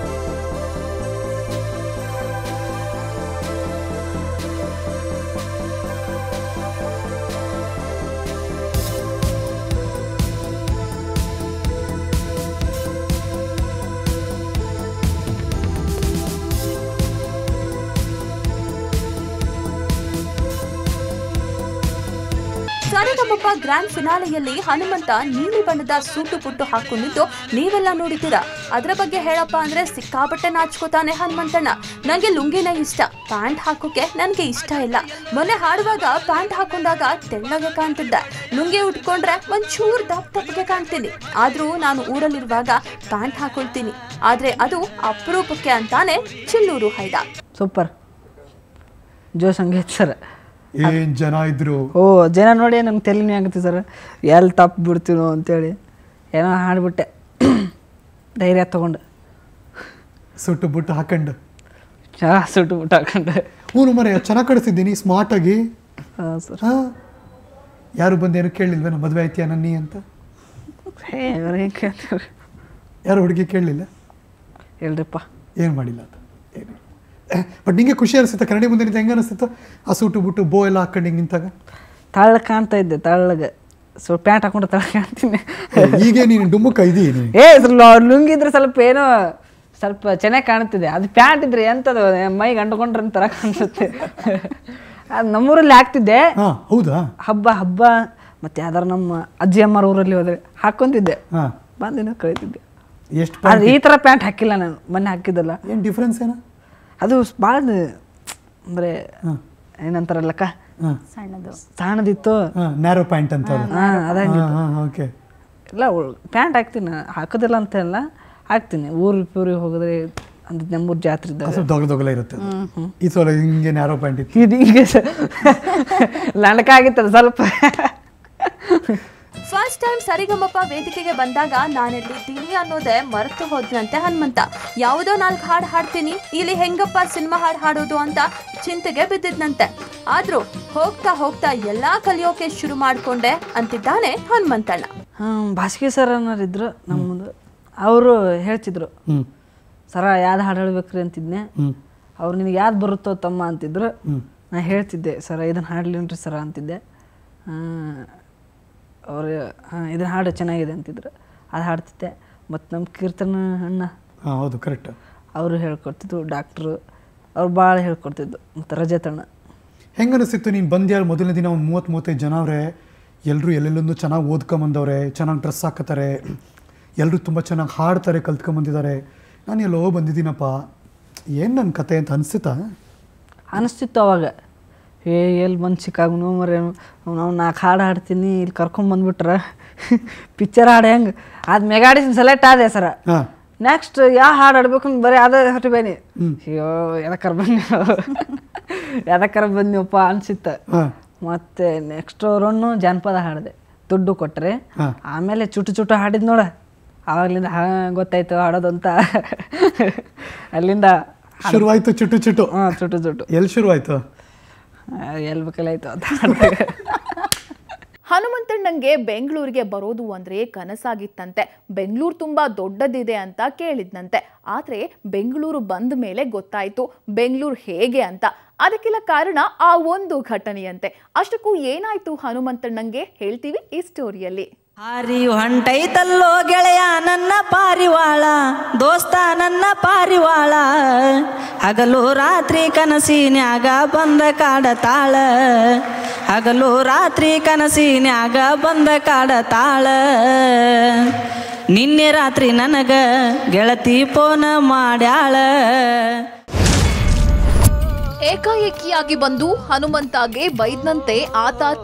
ಸರಿಗಮಪ ಗ್ರ್ಯಾಂಡ್ ಫಿನಾಲೆಯಲ್ಲಿ ಹನುಮಂತ ನೀಲಿ ಬಣ್ಣದ ಸೂಟು ಪುಟ್ಟು ಹಾಕೊಂಡಿದ್ದು ನೀವೆಲ್ಲ ನೋಡಿದ್ದೀರಾ ಅದರ ಬಗ್ಗೆ ಹೇಳಪ್ಪ ಅಂದ್ರೆ ಸಿಕ್ಕಾಪಟ್ಟೆ ನಾಚ್ಕೋತಾನೆ ಹನುಮಂತಣ್ಣ ನಂಗೆ ಲುಂಗಿನೇ ಇಷ್ಟ ಪ್ಯಾಂಟ್ ಹಾಕೋಕೆ ನನ್ಗೆ ಇಷ್ಟ ಇಲ್ಲ ಮೊನ್ನೆ ಹಾಡುವಾಗ ಪ್ಯಾಂಟ್ ಹಾಕೊಂಡಾಗ ತೆಳ್ಳಗೆ ಕಾಣ್ತಿದ್ದೆ ಲುಂಗಿ ಉಟ್ಕೊಂಡ್ರೆ ಒಂಚೂರ್ ದಪ್ಪ ದಪ್ಪಗೆ ಕಾಣ್ತೀನಿ ಆದ್ರೂ ನಾನು ಊರಲ್ಲಿರುವಾಗ ಪ್ಯಾಂಟ್ ಹಾಕೊಳ್ತೀನಿ ಆದ್ರೆ ಅದು ಅಪರೂಪಕ್ಕೆ ಅಂತಾನೆ ಚಿಲ್ಲೂರು ಹೈದ ಸೂಪರ್ ಜೋ ಸಂಗೀತ್ ಸರ್ ಏನ್ ಜನ ಇದ್ರು ಓ ಜನ ನೋಡಿ ನಂಗೆ ತಲೆನೇ ಆಗುತ್ತೆ ಸರ್ ಎಲ್ಲಿ ತಪ್ಪು ಬಿಡ್ತೀನೋ ಅಂತೇಳಿ ಏನೋ ಹಾಡ್ಬಿಟ್ಟೆ ಧೈರ್ಯ ತೊಗೊಂಡು ಸುಟ್ಟು ಬುಟ್ಟು ಹಾಕೊಂಡು ಚಾ ಸುಟ್ಟು ಬಿಟ್ಟು ಹಾಕೊಂಡು ಹ್ಞೂ ಮರೆ ಚೆನ್ನಾಗಿ ಕಳಿಸಿದ್ದೀನಿ ಸ್ಮಾರ್ಟ್ ಆಗಿ ಹಾಂ ಸರ್ ಹಾ ಯಾರು ಬಂದೇನು ಕೇಳಲಿಲ್ವೇನೋ ಮದುವೆ ಆಯ್ತೀಯ ನನ್ನಿ ಅಂತ ಹೇ ಇವ್ರು ಹೆಂಗೆ ಕೇಳ್ತಾರೆ ಯಾರು ಹುಡುಗಿ ಕೇಳಲಿಲ್ಲ ಹೇಳ್ರಿಪ್ಪ ಏನು ಮಾಡಿಲ್ಲ ಅಂತ ಏನು ಬಟ್ ನಿಂಗೆ ಖುಷಿ ಅನಿಸುತ್ತೆ ಕನ್ನಡಿ ಮುಂದೆ ನಿಂತು ಹೆಂಗೆ ಅನಿಸುತ್ತೆ ಆ ಸೂಟು ಬುಟ್ಟು ಬೋ ಎಲ್ಲ ಹಾಕೊಂಡು ಹಿಂಗೆ ನಿಂತಾಗ ತಳ್ಳ ಕಾಣ್ತಾ ಇದ್ದೆ ತಳ್ಳಗೆ ಸೊ ಪ್ಯಾಂಟ್ ಹಾಕೊಂಡು ತಳ್ಳ ಕಾಣ್ತೀನಿ ಈಗ ನೀನು ಡುಮ್ಮುಕ್ಕ ಇದೀನಿ ಏ ಸ್ವಲ್ಪ ಲುಂಗಿ ಇದ್ರೆ ಸ್ವಲ್ಪ ಏನೋ ಸ್ವಲ್ಪ ಚೆನ್ನಾಗಿ ಕಾಣ್ತಿದೆ ಅದು ಪ್ಯಾಂಟ್ ಇದ್ರೆ ಎಂಥದ್ದು ಮೈಗೆ ಅಂಟ್ಕೊಂಡ್ರೆ ಒಂಥರ ಕಾಣಿಸುತ್ತೆ ಅದು ನಮ್ಮೂರಲ್ಲಿ ಹಾಕ್ತಿದ್ದೆ ಹಾ ಹೌದಾ ಹಬ್ಬ ಹಬ್ಬ ಮತ್ತೆ ಯಾವ್ದಾರು ನಮ್ಮ ಅಜ್ಜಿ ಅಮ್ಮರ ಊರಲ್ಲಿ ಹೋದ್ರೆ ಹಾಕ್ಕೊಂತಿದ್ದೆ ಹಾ ಬಂದಿನ ಕಳೀತಿದ್ದೆ ಎಷ್ಟು ಆದ್ರೆ ಈ ಥರ ಪ್ಯಾಂಟ್ ಹಾಕಿಲ್ಲ ನಾನು ಮೊನ್ನೆ ಹಾಕಿದ್ದಲ್ಲ ಏನು ಡಿಫ್ರೆನ್ಸ್ ಏನು ಅದು ಭಾಳ ಅಂದರೆ ಏನಂತಾರಲ್ಲಕ್ಕ ಹಾಂ ಸಣ್ಣದಿತ್ತು ಹಾಂ ನ್ಯಾರೋ ಪ್ಯಾಂಟ್ ಅಂತ ಅದು ಹಾಂ ಅದಂಗೆ ಹಾಂ ಹಾಂ ಓಕೆ ಇಲ್ಲ ಪ್ಯಾಂಟ್ ಹಾಕ್ತೀನಿ ಹಾಕೋದಿಲ್ಲ ಅಂತ ಇಲ್ಲ ಹಾಕ್ತೀನಿ ಊರು ಪೂರಿಗೆ ಹೋಗಿದ್ರೆ ಅಂದ್ರೆ ನಮ್ಮೂರು ಜಾತ್ರೆ ಇದ್ದಾಗ ಸ್ವಲ್ಪ ದೊಗ್ಲ ದೊಗ್ಲ ಇರುತ್ತೆ ಅದು. ಈ ಸಲ ಹಿಂಗೆ ನ್ಯಾರೋ ಪ್ಯಾಂಟ್ ಇತ್ತು ಇದು ಹಿಂಗೆ ಲಂಡಕ ಆಗಿತ್ತದ ಸ್ವಲ್ಪ ಫಸ್ಟ್ ಟೈಮ್ ಸರಿಗಮಪ ವೇದಿಕೆಗೆ ಬಂದಾಗ ನಾನೆಲ್ಲಿದ್ದೀನಿ ಅನ್ನೋದೇ ಮರೆತು ಹೋದ್ನಂತೆ ಹನುಮಂತ ಯಾವುದೋ ನಾಲ್ಕು ಹಾಡು ಹಾಡ್ತೀನಿ ಇಲ್ಲಿ ಹೆಂಗಪ್ಪ ಸಿನಿಮಾ ಹಾಡು ಹಾಡೋದು ಅಂತ ಚಿಂತೆಗೆ ಬಿದ್ದಿದ್ನಂತೆ ಆದ್ರೂ ಹೋಗ್ತಾ ಹೋಗ್ತಾ ಎಲ್ಲಾ ಕಲಿಯೋಕೆ ಶುರು ಮಾಡ್ಕೊಂಡೆ ಅಂತಿದ್ದಾನೆ ಹನುಮಂತಣ್ಣ ಹಾಂ ಭಾಸ್ಕಿ ಸರ್ ಅನ್ನೋರು ಇದ್ರು ನಮ್ಮ ಮುಂದೆ ಅವರು ಹೇಳ್ತಿದ್ರು ಹ್ಞೂ ಸರ ಯಾವ್ದು ಹಾಡು ಹೇಳ್ಬೇಕ್ರಿ ಅಂತಿದ್ನೆ ಹ್ಞೂ ಅವ್ರು ನಿನಗೆ ಯಾವ್ದು ಬರುತ್ತೋ ತಮ್ಮ ಅಂತಿದ್ರು ನಾ ಹೇಳ್ತಿದ್ದೆ ಸರ ಇದನ್ನು ಹಾಡ್ಲಿನ್ರಿ ಸರ ಅಂತಿದ್ದೆ ಅವ್ರು ಹಾಂ ಇದನ್ನು ಹಾಡು ಚೆನ್ನಾಗಿದೆ ಅಂತಿದ್ರು ಅದು ಹಾಡ್ತಿದ್ದೆ ಮತ್ತು ನಮ್ಮ ಕೀರ್ತನ ಅಣ್ಣ ಹಾಂ ಹೌದು ಕರೆಕ್ಟ್ ಅವರು ಹೇಳ್ಕೊಡ್ತಿದ್ರು ಡಾಕ್ಟ್ರು ಅವ್ರು ಭಾಳ ಹೇಳ್ಕೊಡ್ತಿದ್ದು ಮತ್ತು ರಜತ್ ಅಣ್ಣ ಹೆಂಗೆ ಅನಿಸ್ತಿತ್ತು ನೀನು ಬಂದ್ಯಾರ ಮೊದಲನೇ ದಿನ ಒಂದು ಮೂವತ್ತು ಮೂವತ್ತೈದು ಜನ ಅವರೇ ಎಲ್ಲರೂ ಎಲ್ಲೆಲ್ಲೊಂದು ಚೆನ್ನಾಗಿ ಓದ್ಕೊಂಬಂದವ್ರೆ ಚೆನ್ನಾಗಿ ಡ್ರೆಸ್ ಹಾಕತಾರೆ ಎಲ್ಲರೂ ತುಂಬ ಚೆನ್ನಾಗಿ ಹಾಡ್ತಾರೆ ಕಲ್ತ್ಕೊಂಬಂದಿದ್ದಾರೆ ನಾನು ಎಲ್ಲೋ ಬಂದಿದ್ದೀನಪ್ಪ ಏನು ನನ್ನ ಕತೆ ಅಂತ ಅನಿಸ್ತಾ ಅನಿಸ್ತಿತ್ತು ಅವಾಗ ಏ ಎಲ್ಲಿ ಬಂದು ಸಿಕ್ಕಾಗ್ನು ಮರೆ ನಾವು ನಾಲ್ಕು ಹಾಡು ಹಾಡ್ತೀನಿ ಇಲ್ಲಿ ಕರ್ಕೊಂಬಂದ್ಬಿಟ್ರೆ ಪಿಕ್ಚರ್ ಹಾಡು ಹೆಂಗೆ ಅದು ಮೆಗಾಡಿಸಿನ ಸೆಲೆಕ್ಟ್ ಆದೆ ಸರ ಹಾಂ ನೆಕ್ಸ್ಟ್ ಯಾವ ಹಾಡು ಹಾಡ್ಬೇಕು ಅಂತ ಬರೀ ಅದೇ ಹೊಟ್ಟೆ ಬೇನಿ ಅಯ್ಯೋ ಎದಕ್ಕಾರ ಬನ್ನಿ ಎದಕ್ಕಾರ ಬಂದಿವಪ್ಪ ಅನ್ಸಿತ್ತು ಹಾಂ ಮತ್ತೆ ನೆಕ್ಸ್ಟ್ ರನ್ನು ಜಾನಪದ ಹಾಡಿದೆ ದುಡ್ಡು ಕೊಟ್ಟರೆ ಹಾ. ಆಮೇಲೆ ಚುಟು ಚುಟು ಹಾಡಿದ್ ನೋಡ ಆವಾಗ್ಲಿಂದ ಹಾ ಗೊತ್ತಾಯ್ತು ಹಾಡೋದು ಅಂತ ಅಲ್ಲಿಂದ ಶುರುವಾಯಿತು ಚುಟ್ಟು ಚುಟ್ಟು ಹಾಂ ಚುಟು ಚುಟು ಎಲ್ಲಿ ಶುರುವಾಯಿತು ಎಲ್ಲಿ ಬೇಕಲ್ಲ ಆಯ್ತು ಅಂತ ಹಾಡ್ದಾಗ. ಹನುಮಂತಣ್ಣಂಗೆ ಬೆಂಗಳೂರಿಗೆ ಬರೋದು ಅಂದ್ರೆ ಕನಸಾಗಿತ್ತಂತೆ ಬೆಂಗಳೂರು ತುಂಬಾ ದೊಡ್ಡದಿದೆ ಅಂತ ಕೇಳಿದ್ನಂತೆ ಆದ್ರೆ ಬೆಂಗಳೂರು ಬಂದ ಮೇಲೆ ಗೊತ್ತಾಯ್ತು ಬೆಂಗಳೂರು ಹೇಗೆ ಅಂತ ಅದಕ್ಕೆಲ್ಲ ಕಾರಣ ಆ ಒಂದು ಘಟನೆಯಂತೆ ಅಷ್ಟಕ್ಕೂ ಏನಾಯ್ತು ಹನುಮಂತಣ್ಣಂಗೆ ಹೇಳ್ತೀವಿ ಈ ಸ್ಟೋರಿಯಲ್ಲಿ ಹಾರಿ ಹೊಂಟೈತಲ್ಲೋ ಗೆಳೆಯ ನನ್ನ ಪಾರಿವಾಳ ದೋಸ್ತ ನನ್ನ ಪಾರಿವಾಳ ಹಗಲು ರಾತ್ರಿ ಕನಸಿನ್ಯಾಗ ಬಂದ ಕಾಡತಾಳ ಹಗಲು ರಾತ್ರಿ ಕನಸಿನ್ಯಾಗ ಬಂದ ಕಾಡತಾಳ ನಿನ್ನೆ ರಾತ್ರಿ ನನಗ ಗೆಳತಿ ಫೋನ ಮಾಡ್ಯಾಳ ಏಕಾಏಕಿಯಾಗಿ ಬಂದು ಹನುಮಂತಾಗೆ ಬೈದ್ನಂತೆ ಆ ತಾತ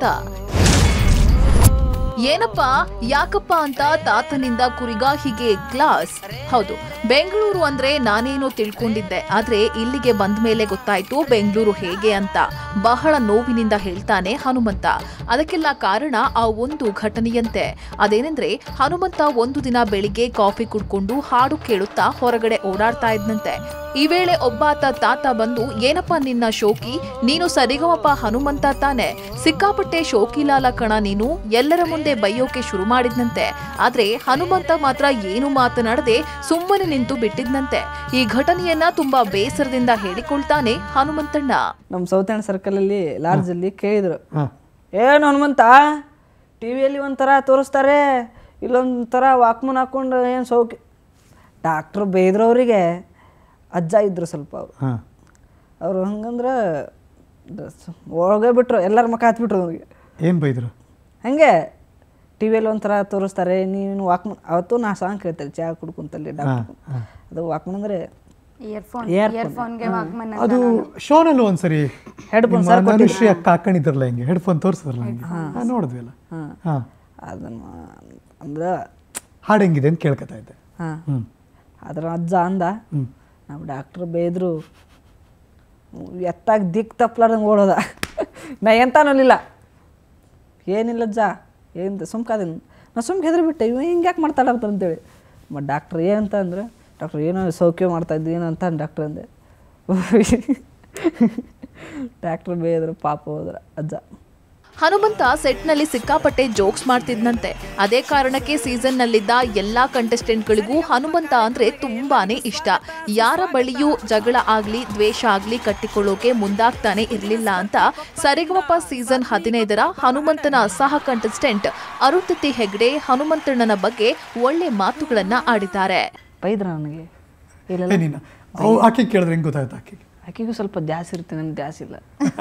ಏನಪ್ಪ ಯಾಕಪ್ಪ ಅಂತ ತಾತನಿಂದ ಕುರಿಗಾಹಿಗೆ ಗ್ಲಾಸ್ ಹೌದು ಬೆಂಗಳೂರು ಅಂದ್ರೆ ನಾನೇನೋ ತಿಳ್ಕೊಂಡಿದ್ದೆ ಆದ್ರೆ ಇಲ್ಲಿಗೆ ಬಂದ ಮೇಲೆ ಗೊತ್ತಾಯ್ತು ಬೆಂಗಳೂರು ಹೇಗೆ ಅಂತ ಬಹಳ ನೋವಿನಿಂದ ಹೇಳ್ತಾನೆ ಹನುಮಂತ ಅದಕ್ಕೆಲ್ಲ ಕಾರಣ ಆ ಒಂದು ಘಟನೆಯಂತೆ ಅದೇನೆಂದ್ರೆ ಹನುಮಂತ ಒಂದು ದಿನ ಬೆಳಿಗ್ಗೆ ಕಾಫಿ ಕುಡ್ಕೊಂಡು ಹಾಡು ಕೇಳುತ್ತಾ ಹೊರಗಡೆ ಓಡಾಡ್ತಾ ಇದ್ನಂತೆ ಈ ವೇಳೆ ಒಬ್ಬಾತ ತಾತ ಬಂದು ಏನಪ್ಪ ನಿನ್ನ ಶೋಕಿ ನೀನು ಸರಿಗಮಪ ಹನುಮಂತ ತಾನೆ ಸಿಕ್ಕಾಪಟ್ಟೆ ಶೋಕಿಲಾಲ ಕಣ ನೀನು ಎಲ್ಲರ ಮುಂದೆ ಬೈಯೋಕೆ ಶುರು ಮಾಡಿದ್ನಂತೆ ಆದ್ರೆ ಹನುಮಂತ ಮಾತ್ರ ಏನು ಮಾತನಾಡದೆ ಸುಮ್ಮನೆ ನಿಂತು ಬಿಟ್ಟಿದ್ನಂತೆ ಈ ಘಟನೆಯನ್ನ ತುಂಬಾ ಬೇಸರದಿಂದ ಹೇಳಿಕೊಳ್ತಾನೆ ಹನುಮಂತಣ್ಣ ನಮ್ಮ ಸೌತಣ್ಣ ಸರ್ಕಲಲ್ಲಿ ಲಾಡ್ಜಲ್ಲಿ ಕೇಳಿದ್ರು ಹಾಂ ಏನು ಹನುಮಂತ ಟಿ ವಿಯಲ್ಲಿ ಒಂಥರ ತೋರಿಸ್ತಾರೆ ಇಲ್ಲೊಂಥರ ವಾಕ್ಮನ್ ಹಾಕ್ಕೊಂಡು ಏನು ಸೌಖ್ಯ ಡಾಕ್ಟ್ರು ಬೈದ್ರು ಅವರಿಗೆ ಅಜ್ಜ ಇದ್ರು ಸ್ವಲ್ಪ ಅವ್ರು ಹಾಂ ಅವರು ಹಂಗಂದ್ರೆ ಸ- ಒಳಗೆ ಬಿಟ್ರು ಎಲ್ಲರ ಮುಖ ಹತ್ಬಿಟ್ರು ಅವ್ರಿಗೆ ಏನು ಬೈದರು ಹಂಗೆ ಟಿ ವಿಯಲ್ಲಿ ಒಂಥರ ತೋರಿಸ್ತಾರೆ ನೀನು ವಾಕ್ಮನ್ ಅವತ್ತು ನಾ ಸಾಂಗ್ ಕೇಳ್ತಾರೆ ಚಹಾ ಕುಡ್ಕೊಂತಲ್ಲಿ ಡಾಕ್ಟರ್ ಅದು ವಾಕ್ಮನ್ ಅಂದರೆ ಇಯರ್ಫೋನ್ Earphone. ಇಯರ್ಫೋನ್ಗೆ ವಾಕ್ಮನ್ ಅದು ಶೋನಲ್ಲೂ ಒಂದ್ಸರಿ Headphone ನಿಮ್ಮ ಸರ್ ಮನುಷ್ಯ ಅಕ್ಕ ಹಾಕೊಂಡಿದ್ರಲ್ಲ ಹಿಂಗೆ ಹೆಡ್ಫೋನ್ ತೋರಿಸಿದ್ರಲ್ಲ ಹಿಂಗೆ ಹಾಂ ನೋಡಿದ್ವಿ ಅಲ್ಲ ಹಾಂ ಅದನ್ನು ಅಂದ್ರೆ ಹಾಡು ಹೆಂಗಿದೆ ಅಂತ ಕೇಳ್ಕೊತಾ ಇದ್ದೆ ಹಾಂ ಹ್ಞೂ ಅದ್ರ ಅಜ್ಜ ಅಂದ ಹ್ಞೂ ನಾವು ಡಾಕ್ಟ್ರ್ ಬೇದ್ರು ಎತ್ತಾಗ ದಿಕ್ ತಪ್ಪಲಾರ್ದಂಗೆ ಓಡೋದ ನಾ ಎಂತ ಅನ್ನಲಿಲ್ಲ ಏನಿಲ್ಲ ಅಜ್ಜ ಏನು ಸುಮ್ಕಾದೀನಿ ನಾ ಸುಮ್ಕೆ ಹೆದ್ರಿ ಬಿಟ್ಟೆ ಇವ ಹಿಂಗೆ ಯಾಕೆ ಮಾಡ್ತಾಡತ್ತ ಅಂತೇಳಿ ಮತ್ತು ಡಾಕ್ಟ್ರ್ ಏನಂತ ಅಂದ್ರೆ ಡಾಕ್ಟ್ರ್ ಏನೋ ಸೌಖ್ಯ ಮಾಡ್ತಾ ಇದ್ದು ಏನೋ ಅಂತ ಡಾಕ್ಟ್ರ್ ಅಂದೆ ಡಾಕ್ಟ್ರ್ ಬೇದ್ರು ಪಾಪ ಹೋದ್ರ ಅಜ್ಜ ಹನುಮಂತ ಸೆಟ್ನಲ್ಲಿ ಸಿಕ್ಕಾಪಟ್ಟೆ ಜೋಕ್ಸ್ ಮಾಡ್ತಿದ್ನಂತೆ ಅದೇ ಕಾರಣಕ್ಕೆ ಸೀಸನ್ನಲ್ಲಿದ್ದ ಎಲ್ಲಾ ಕಂಟೆಸ್ಟೆಂಟ್ಗಳಿಗೂ ಹನುಮಂತ ಅಂದ್ರೆ ತುಂಬಾನೇ ಇಷ್ಟ ಯಾರ ಬಳಿಯೂ ಜಗಳ ಆಗ್ಲಿ ದ್ವೇಷ ಆಗ್ಲಿ ಕಟ್ಟಿಕೊಳ್ಳೋಕೆ ಮುಂದಾಗ್ತಾನೆ ಇರ್ಲಿಲ್ಲ ಅಂತ ಸರಿಗಮಪ ಸೀಸನ್ ಹದಿನೈದರ ಹನುಮಂತನ ಸಹ ಕಂಟೆಸ್ಟೆಂಟ್ ಅರುಂಧತಿ ಹೆಗ್ಡೆ ಹನುಮಂತಣ್ಣನ ಬಗ್ಗೆ ಒಳ್ಳೆ ಮಾತುಗಳನ್ನ ಆಡಿದ್ದಾರೆ ಬೈದ್ರ ನನಗೆ ಇಲ್ಲ ಏ ನೀನು ಅವು ಆಕೆ ಕೇಳಿದ್ರೆ ಹೆಂಗೆ ಗೊತ್ತಾಯ್ತು ಆಕೆಗೆ ಆಕೆಗೂ ಸ್ವಲ್ಪ ದ್ಯಾಸ್ ಇರ್ತೀನಿ ನನಗೆ ದ್ಯಾಸ್ ಇಲ್ಲ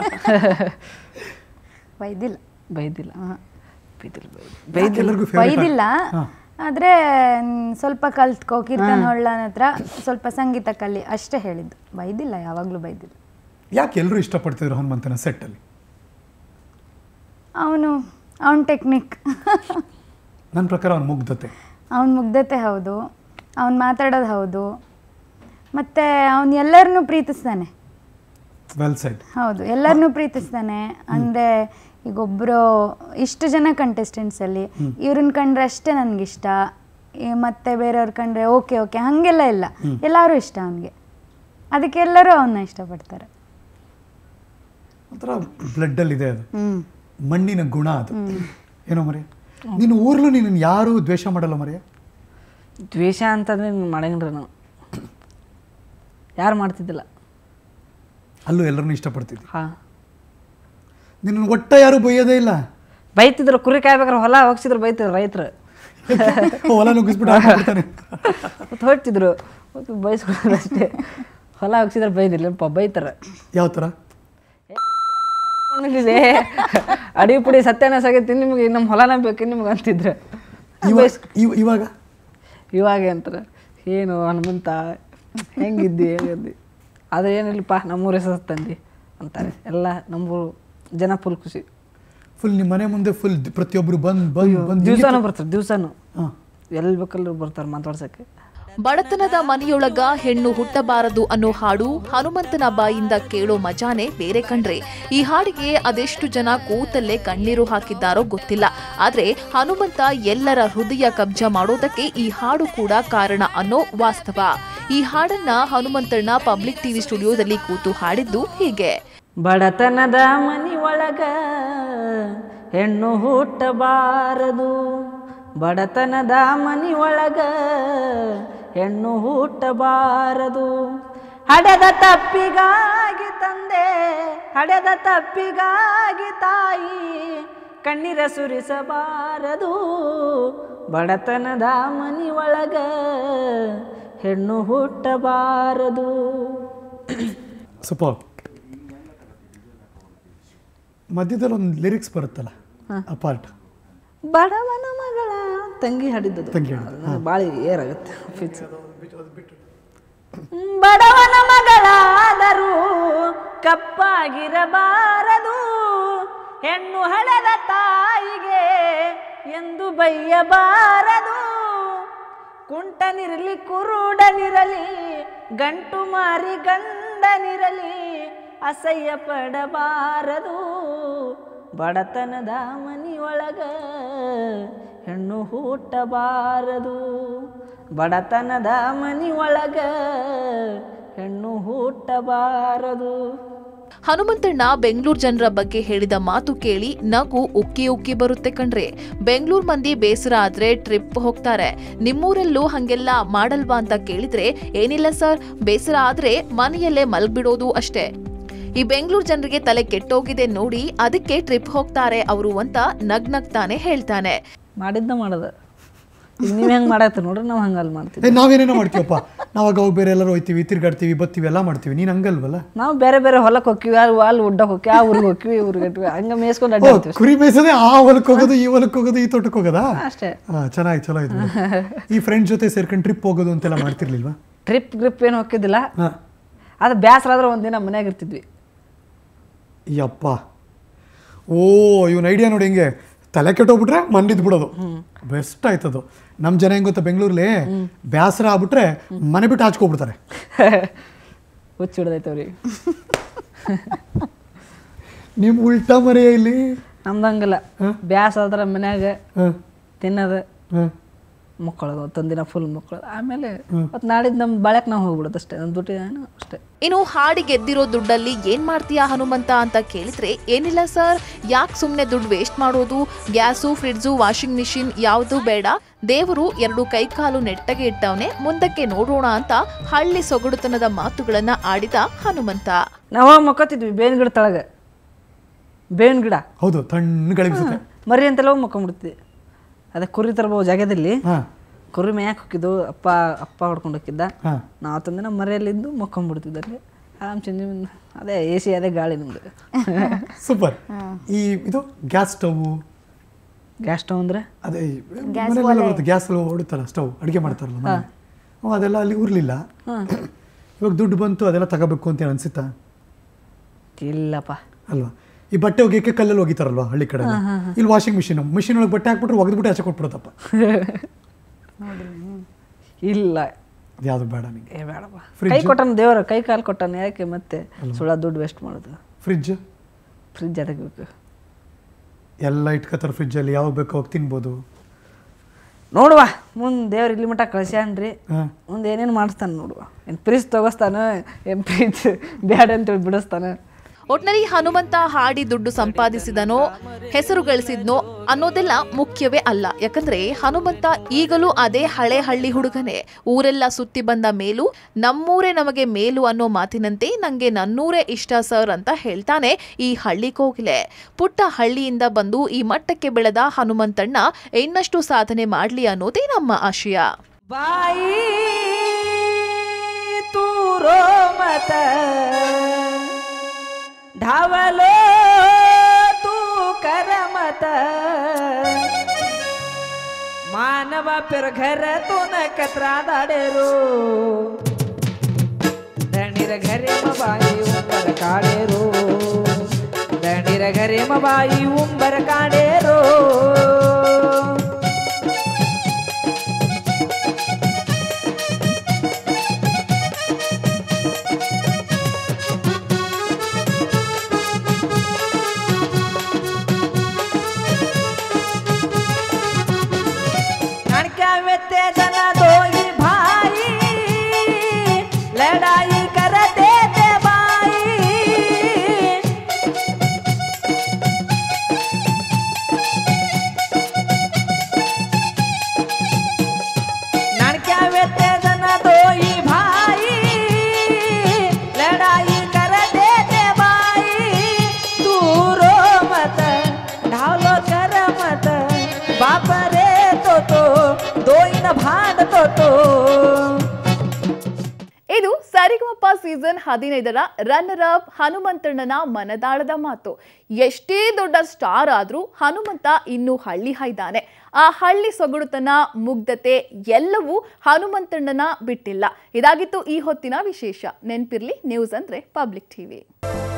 ಬೈದಿಲ್ಲ ಬೈದಿಲ್ಲ ಬೈದಿಲ್ಲ ಬೈದಿಲ್ಲ ಯಾಕೆ ಎಲ್ಲರಿಗೂ ಫೇವ್ರೇಟ್ ಬೈದಿಲ್ಲ ಆದ್ರೆ ಮ್, ಸ್ವಲ್ಪ ಕಲ್ತ್ಕೋ ಕೀರ್ತನ ಹೊಳ್ಳನ ಹತ್ರ ಸ್ವಲ್ಪ ಸಂಗೀತ ಕಲಿ ಅಷ್ಟೇ ಹೇಳಿದ್ದು ಬೈದಿಲ್ಲ ಯಾವಾಗ್ಲೂ ಬೈದಿಲ್ಲ ಯಾಕೆ ಎಲ್ಲರೂ ಇಷ್ಟಪಡ್ತಿದ್ರು ಹನುಮಂತನ ಸೆಟ್ಟಲ್ಲಿ ಅವನು ಅವನ ಟೆಕ್ನಿಕ್ ನನ್ನ ಪ್ರಕಾರ ಅವ್ನ ಮುಗ್ಧತೆ ಅವನ ಮುಗ್ಧತೆ ಹೌದು ಅವನು ಮಾತಾಡೋದು ಹೌದು ಮತ್ತೆ ಅವನು ಎಲ್ಲರನ್ನೂ ಪ್ರೀತಿಸ್ತಾನೆ ವೆಲ್ ಸೈಡ್ ಹೌದು ಎಲ್ಲರನ್ನೂ ಪ್ರೀತಿಸ್ತಾನೆ ಅಂದರೆ ಈಗ ಒಬ್ಬರು ಇಷ್ಟು ಜನ contestants ಅಲ್ಲಿ ಇವ್ರನ್ನ ಕಂಡ್ರೆ ಅಷ್ಟೇ ನನಗಿಷ್ಟ ಮತ್ತೆ ಬೇರೆಯವ್ರು ಕಂಡ್ರೆ ಓಕೆ ಓಕೆ ಹಾಗೆಲ್ಲ ಇಲ್ಲ ಎಲ್ಲರೂ ಇಷ್ಟ ಅವನಿಗೆ ಅದಕ್ಕೆ ಎಲ್ಲರೂ ಅವನ್ನ ಇಷ್ಟಪಡ್ತಾರೆ ಒಂಥರ ಬ್ಲಡ್ಡಲ್ಲಿದೆ ಅದು ಹ್ಮ್ ಮಣ್ಣಿನ ಗುಣ ಅದು ಏನೋ ಮರೆ ನೀನು ಊರ್ಲು ನೀನು ಯಾರು ದ್ವೇಷ ಮಾಡಲ್ಲ ಮರೆ ದ್ವೇಷ ಅಂತಂದ್ರೆ ಮಾಡಂಗಿಲ್ಲ ನಾವು ಯಾರು ಮಾಡ್ತಿದ್ದಿಲ್ಲ ಅಲ್ಲೂ ಎಲ್ಲರನ್ನೂ ಇಷ್ಟಪಡ್ತಿದ್ದಿ ಹಾಂ ನಿನ್ನ ಒಟ್ಟ ಯಾರು ಬೈಯೋದೇ ಇಲ್ಲ ಬೈತಿದ್ರು ಕುರಿ ಕಾಯ್ಬೇಕಾರೆ ಹೊಲ ಹೋಗ್ಸಿದ್ರು ಬೈತಿದ್ರು ರೈತರು ಹೊಲ ನುಗ್ಗಿಸ್ಬಿಟ್ಟು ಹಾಕ್ಬಿಡ್ತಾನೆ ಮತ್ತು ಹೊಡ್ತಿದ್ರು ಮತ್ತು ಬೈಸ್ಕೊಳ್ಳೋದು ಅಷ್ಟೇ ಹೊಲ ಹೋಗ್ಸಿದ್ರೆ ಬೈದಿಲ್ಲಪ್ಪ ಬೈತಾರೆ ಯಾವ ಥರ ಹೊಡ್ಕೊಂಡಿದ್ದೆ ಅಡಿ ಪುಡಿ ಸತ್ಯಾನಾಶ ಆಗೈತಿ ನಿಮಗೆ ನಮ್ಮ ಹೊಲನ ಬೇಕು ನಿಮ್ಗೆ ಅಂತಿದ್ರು ಇವಾಗ ಇವ್- ಇವಾಗ ಇವಾಗ ಅಂತಾರೆ ಏನು ಹನುಮಂತ ಹೆಂಗಿದ್ದಿ ಹೇಗಿದ್ದಿ ಆದರೆ ಏನಿಲ್ಲಪ್ಪ ನಮ್ಮೂರ ಹೆಸರು ತಂದು ಅಂತಾರೆ ಎಲ್ಲ ನಮ್ಮೂರು ಜನ ಫುಲ್ ಖುಷಿ ಫುಲ್ ನಿಮ್ಮ ಮನೆ ಮುಂದೆ ಫುಲ್ ಪ್ರತಿಯೊಬ್ರು ಬಂದ್ ಬಂದ್ ಬಂದ್ ದಿವ್ಸನೂ ಬರ್ತಾರೆ ದಿವ್ಸನೂ ಹಾಂ ಎಲ್ಲಿ ಬೇಕಲ್ಲೂ ಬರ್ತಾರೆ ಮಾತಾಡ್ಸಕ್ಕೆ ಬಡತನದ ಮನೆಯೊಳಗ ಹೆಣ್ಣು ಹುಟ್ಟಬಾರದು ಅನ್ನೋ ಹಾಡು ಹನುಮಂತನ ಬಾಯಿಂದ ಕೇಳೋ ಮಜಾನೆ ಬೇರೆ ಕಣ್ರಿ ಈ ಹಾಡಿಗೆ ಅದೆಷ್ಟು ಜನ ಕೂತಲ್ಲೇ ಕಣ್ಣೀರು ಹಾಕಿದ್ದಾರೋ ಗೊತ್ತಿಲ್ಲ ಆದ್ರೆ ಹನುಮಂತ ಎಲ್ಲರ ಹೃದಯ ಕಬ್ಜ ಮಾಡೋದಕ್ಕೆ ಈ ಹಾಡು ಕೂಡ ಕಾರಣ ಅನ್ನೋ ವಾಸ್ತವ ಈ ಹಾಡನ್ನ ಹನುಮಂತಣ್ಣ ಪಬ್ಲಿಕ್ ಟಿವಿ ಸ್ಟುಡಿಯೋದಲ್ಲಿ ಕೂತು ಹಾಡಿದ್ದು ಹೀಗೆ ಬಡತನದ ಮನಿ ಒಳಗ ಹೆಣ್ಣು ಹುಟ್ಟಬಾರದು ಬಡತನದ ಮನಿ ಒಳಗ ಹೆಣ್ಣು ಹುಟ್ಟಬಾರದು ಹಡೆದ ತಪ್ಪಿಗಾಗಿ ತಂದೆ ಹಡೆದ ತಪ್ಪಿಗಾಗಿ ತಾಯಿ ಕಣ್ಣೀರ ಸುರಿಸಬಾರದು ಬಡತನದ ಮನಿ ಒಳಗ ಹೆಣ್ಣು ಹುಟ್ಟಬಾರದು ಸೂಪರ್ ಮಧ್ಯದಲ್ಲಿ ಒಂದು ಲಿರಿಕ್ಸ್ ಬರುತ್ತಲ್ಲ ಆ ಪಾರ್ಟ್ ಬಡವನ ಮಗಳ ತಂಗಿ ಹಾಡಿದ್ದದು ತಂಗಿ ಹಾಡಿದ್ದು, ಅದು ಭಾಳ ಏರಾಗುತ್ತೆ ಫಿಕ್ಸ್ ಬಡವನ ಮಗಳಾದರೂ ಕಪ್ಪಾಗಿರಬಾರದು ಹೆಣ್ಣು ಹಳೆದ ತಾಯಿಗೆ ಎಂದು ಬೈಯಬಾರದು ಕುಂಟನಿರಲಿ ಕುರುಡನಿರಲಿ ಗಂಟು ಮಾರಿ ಗಂಡನಿರಲಿ ಅಸಹ್ಯ ಪಡಬಾರದು ಬಡತನದ ಮನಿಯೊಳಗ ಹೆಣ್ಣು ಹುಟ್ಟಬಾರದು ಬಡತನದ ಮನಿಯೊಳಗ ಹೆಣ್ಣು ಹುಟ್ಟಬಾರದು ಹನುಮಂತಣ್ಣ ಬೆಂಗಳೂರು ಜನರ ಬಗ್ಗೆ ಹೇಳಿದ ಮಾತು ಕೇಳಿ ನಗು ಉಕ್ಕಿ ಉಕ್ಕಿ ಬರುತ್ತೆ ಕಣ್ರಿ ಬೆಂಗಳೂರು ಮಂದಿ ಬೇಸರ ಆದ್ರೆ ಟ್ರಿಪ್ ಹೋಗ್ತಾರೆ ನಿಮ್ಮೂರಲ್ಲೂ ಹಂಗೆಲ್ಲ ಮಾಡಲ್ವಾ ಅಂತ ಕೇಳಿದ್ರೆ ಏನಿಲ್ಲ ಸರ್ ಬೇಸರ ಆದ್ರೆ ಮನೆಯಲ್ಲೇ ಮಲ್ಬಿಡೋದು ಅಷ್ಟೇ ಈ ಬೆಂಗಳೂರು ಜನರಿಗೆ ತಲೆ ಕೆಟ್ಟೋಗಿದೆ ನೋಡಿ ಅದಕ್ಕೆ ಟ್ರಿಪ್ ಹೋಗ್ತಾರೆ ಅವರು ಅಂತ ನಗ್ ನಗ್ತಾನೆ ಹೇಳ್ತಾನೆ ಮಾಡಿದ್ನ ಮಾಡೋದು ಈಗ ನೀವು ಹೆಂಗೆ ಮಾಡತ್ತೀರಿ ನೋಡ್ರಿ ನಾವು ಹಂಗಲ್ಲಿ ಮಾಡ್ತೀವಿ ಏ ನಾವೇನೇನೋ ಮಾಡ್ತೀವಪ್ಪ ನಾವಾಗ ಹೋಗಿ ಬೇರೆ ಎಲ್ಲರೂ ಹೋಯ್ತೀವಿ ತಿರ್ಗಾಡ್ತೀವಿ ಬತ್ತೀವಿ ಎಲ್ಲ ಮಾಡ್ತೀವಿ ನೀನು ಹಂಗಲ್ವಲ್ಲ ನಾವು ಬೇರೆ ಬೇರೆ ಹೊಲಕ್ಕೆ ಹೋಗ್ತೀವಿ ಅಲ್ಲಿ ಅಲ್ಲಿ ಉಡ್ಡಕ್ಕೆ ಹೋಗ್ತೀವಿ ಆ ಊರಿಗೆ ಹೋಗ್ತೀವಿ ಈ ಊರಿಗೆ ಹೋಗ್ತೀವಿ ಹಂಗೆ ಮೇಯ್ಸ್ಕೊಂಡು ಓ ಅಡ್ಡಾಡ್ತೀವಿ ಕುರಿ ಮೇಯ್ಸೋದೇ ಆ ಹೊಲಕ್ಕೆ ಹೋಗೋದು ಈ ಹೊಲಕ್ಕೆ ಹೋಗೋದು ಈ ತೋಟಕ್ಕೆ ಹೋಗೋದಾ ಅಷ್ಟೇ ಹಾಂ ಚೆನ್ನಾಗಿ ಚಲೋ ಇದು ಈ ಫ್ರೆಂಡ್ಸ್ ಜೊತೆ ಸೇರ್ಕೊಂಡು ಟ್ರಿಪ್ ಹೋಗೋದು ಅಂತೆಲ್ಲ ಮಾಡ್ತಿರ್ಲಿಲ್ವಾ ಟ್ರಿಪ್ ಗ್ರಿಪ್ ಏನು ಹೋಗಿದ್ದಿಲ್ಲ ಹಾಂ ಅದು ಬ್ಯಾಸರ ಆದ್ರೆ ಒಂದಿನ ಮನ್ಯಾಗ ಇರ್ತಿದ್ವಿ ಯಪ್ಪ ಓ ಇವನ್ ಐಡಿಯಾ ನೋಡಿ ಹಿಂಗೆ ತಲೆ ಕೆಟ್ಟೋಗ್ಬಿಟ್ರೆ ಮನ್ನಿದ್ ಬಿಡೋದು ಬೆಸ್ಟ್ ಆಯ್ತದು ನಮ್ಮ ಜನ ಹೆಂಗ್ ಗೊತ್ತಾ ಬೆಂಗಳೂರಲ್ಲಿ ಬೇಸರ ಆಗ್ಬಿಟ್ರೆ ಮನೆ ಬಿಟ್ಟು ಹಾಚ್ಕೊಬಿಡ್ತಾರೆ ಹುಚ್ಚು ಹಿಡ್ದೈತವ್ರಿ ನಿಮ್ ಉಲ್ಟಾ ಮರೆಯ ಇಲ್ಲಿ ನಮ್ದು ಹಂಗಿಲ್ಲ ಬ್ಯಾಸ ಆದ್ರೆ ಮನ್ಯಾಗ ಹಾಂ ತಿನ್ನೋದು ಹಾಂ ಮುಕ್ಕೊಳ್ಳೋದು ಒಂದೊಂದಿನ ಫುಲ್ ಮುಕ್ಕೊಳ್ಳೋದು ಆಮೇಲೆ ಮತ್ತು ನಾಡಿದ್ದು ನಮ್ಮ ಬಾಳೆಕ್ ನಾವು ಹೋಗ್ಬಿಡೋದು ಅಷ್ಟೇ ನಮ್ಮ ದುಡ್ಡು ಏನು ಅಷ್ಟೇ ಇನ್ನು ಹಾಡಿ ಗೆದ್ದಿರೋ ದುಡ್ಡಲ್ಲಿ ಏನ್ ಮಾಡ್ತೀಯಾ ಹನುಮಂತ ಅಂತ ಕೇಳಿದ್ರೆ ಏನಿಲ್ಲ ಸರ್ ಯಾಕೆ ಸುಮ್ಮನೆ ದುಡ್ಡು ವೇಸ್ಟ್ ಮಾಡೋದು ಗ್ಯಾಸು ಫ್ರಿಡ್ಜು ವಾಷಿಂಗ್ ಮಿಷಿನ್ ಯಾವುದು ಬೇಡ ದೇವರು ಎರಡು ಕೈಕಾಲು ನೆಟ್ಟಗೆ ಇಟ್ಟವನೆ ಮುಂದಕ್ಕೆ ನೋಡೋಣ ಅಂತ ಹಳ್ಳಿ ಸೊಗಡುತನದ ಮಾತುಗಳನ್ನ ಆಡಿದ ಹನುಮಂತ ನಾವು ಮಕ್ಕೋತಿದ್ವಿ ಬೇವಿನ ಗಿಡ ತಳಗ ಬೇವಿನ ಗಿಡ ಹೌದು ತಣ್ಣಗಳಿಸುತ್ತೆ ಮರಿ ಅಂತೆಲ್ಲ ಹೋಗಿ ಮಕ್ಕೊಂಬಿಡ್ತಿದ್ವಿ ಅದೇ ಕುರಿ ತರ್ಬೋದು ಜಾಗದಲ್ಲಿ ಹಾಂ ಕುರಿ ಮೇಯಕ್ಕೆ ಹೋಗಿದ್ದು ಅಪ್ಪ ಅಪ್ಪ ಹೊಡ್ಕೊಂಡು ಹೋಗಿದ್ದ ಹಾಂ ನಾವು ತಂದಿನ ಮರೆಯಲ್ಲಿದ್ದು ಮಕ್ಕೊಂಬಿಡ್ತಿದ್ದಲ್ಲಿ ಆರಾಮ್ ಚಂದ ಅದೇ ಎ ಸಿ ಅದೇ ಗಾಳಿ ನಮ್ದು ಸೂಪರ್ ಈ ಇದು ಗ್ಯಾಸ್ ಸ್ಟವ್ ಗ್ಯಾಸ್ ಸ್ಟವ್ ಅಂದ್ರೆ ಅದೇ ಮನೆಯಲ್ಲೆಲ್ಲ ಬರುತ್ತೆ ಗ್ಯಾಸ್ ಹೊಡುತ್ತಲ್ಲ ಸ್ಟವ್ ಅಡುಗೆ ಮಾಡ್ತಾರಲ್ಲ ಮನೆ ಹ್ಞೂ, ಅದೆಲ್ಲ ಅಲ್ಲಿ ಉರ್ಲಿಲ್ಲ ಇವಾಗ ದುಡ್ಡು ಬಂತು ಅದೆಲ್ಲ ತಗೋಬೇಕು ಅಂತ ಅನ್ಸುತ್ತಾ ಇಲ್ಲಪ್ಪ ಅಲ್ವಾ ಈ ಬಟ್ಟೆ ಒಗೆಯಕ್ಕೆ ಕಲ್ಲಲ್ಲಿ ಒಗಿತಾರಲ್ವಾ ಹಳ್ಳಿ ಕಡೆ ಇಲ್ಲಿ ವಾಷಿಂಗ್ ಮಿಷಿನ್ ಮಿಷಿನ್ ಒಳಗೆ ಬಟ್ಟೆ ಹಾಕ್ಬಿಟ್ರೆ ಒಗೆದ್ಬಿಟ್ಟು ಆಚೆ ಕೊಟ್ಬಿಡುತ್ತಪ್ಪ ಇಲ್ಲ ಯಾವುದು ಬೇಡ ನಿಂಗೆ ಏ ಬೇಡಪ್ಪ Fridge? ಕೈ ಕೊಟ್ಟಾನ ದೇವ್ರ ಕೈ ಕಾಲು ಕೊಟ್ಟಾನ ಯಾಕೆ ಮತ್ತೆ ಸುಳ್ಳ ದುಡ್ಡು ವೇಸ್ಟ್ ಮಾಡೋದು ಫ್ರಿಜ್ ಫ್ರಿಜ್ ಅದಕ್ಕೆ ಬೇಕು ಎಲ್ಲ ಇಟ್ಕೋತಾರೆ ಫ್ರಿಜ್ಜಲ್ಲಿ ಯಾವಾಗ ಬೇಕೋ ಅವಾಗ ತಿನ್ಬೋದು ನೋಡುವ ಮುಂದೆ ದೇವ್ರು ಇಲ್ಲಿ ಮಟ್ಟ ಕಳ್ಸ್ಯಾನ್ರಿ ಹಾಂ ಮುಂದೆ ಏನೇನು ಮಾಡಿಸ್ತಾನೆ ನೋಡುವ ಏನು ಪ್ರೀಸ್ ತಗೋಸ್ತಾನ ಏನು ಪ್ರೀಸ್ ಬ್ಯಾಡ ಅಂತೇಳಿ ಬಿಡಿಸ್ತಾನೆ ಒಟ್ನಲ್ಲಿ ಹನುಮಂತ ಹಾಡಿ ದುಡ್ಡು ಸಂಪಾದಿಸಿದನೋ ಹೆಸರು ಗಳಿಸಿದ್ನೋ ಅನ್ನೋದೆಲ್ಲ ಮುಖ್ಯವೇ ಅಲ್ಲ ಯಾಕಂದ್ರೆ ಹನುಮಂತ ಈಗಲೂ ಅದೇ ಹಳೆ ಹಳ್ಳಿ ಹುಡುಗನೇ ಊರೆಲ್ಲ ಸುತ್ತಿ ಬಂದ ಮೇಲೂ ನಮ್ಮೂರೇ ನಮಗೆ ಮೇಲು ಅನ್ನೋ ಮಾತಿನಂತೆ ನಂಗೆ ನನ್ನೂರೇ ಇಷ್ಟ ಸರ್ ಅಂತ ಹೇಳ್ತಾನೆ ಈ ಹಳ್ಳಿ ಕೋಗಿಲೆ ಪುಟ್ಟ ಹಳ್ಳಿಯಿಂದ ಬಂದು ಈ ಮಟ್ಟಕ್ಕೆ ಬೆಳೆದ ಹನುಮಂತಣ್ಣ ಇನ್ನಷ್ಟು ಸಾಧನೆ ಮಾಡ್ಲಿ ಅನ್ನೋದೇ ನಮ್ಮ ಆಶಯ ಬಾಯಿ ತೂರೋ ಮತ ढावलो तू कर मत मानव फिर घर तू न कतरा दाडेरो दणीर घरे मबाई उंबर काडेरो दणीर घरे मबाई उंबर काडेरो नाणक्या वेते जन दोई भाई लड़ाई करते ते बाई नाणक्या वेते जन दोई भाई लड़ाई करते ते बाई तू रो मत ढावलो कर मत बाप रे तो तो दोईन भांडतो तो ಇದು ಸರಿಗಮಪ ಸೀಸನ್ ಹದಿನೈದರ ರನ್ನರ್ ಅಪ್ ಹನುಮಂತಣ್ಣನ ಮನದಾಳದ ಮಾತು ಎಷ್ಟೇ ದೊಡ್ಡ ಸ್ಟಾರ್ ಆದ್ರೂ ಹನುಮಂತ ಇನ್ನೂ ಹಳ್ಳಿ ಹೈದಾನೆ ಆ ಹಳ್ಳಿ ಸೊಗಡುತನ ಮುಗ್ಧತೆ ಎಲ್ಲವೂ ಹನುಮಂತಣ್ಣನ ಬಿಟ್ಟಿಲ್ಲ ಇದಾಗಿತ್ತು ಈ ಹೊತ್ತಿನ ವಿಶೇಷ ನೆನ್ಪಿರ್ಲಿ ನ್ಯೂಸ್ ಅಂದ್ರೆ ಪಬ್ಲಿಕ್ ಟಿವಿ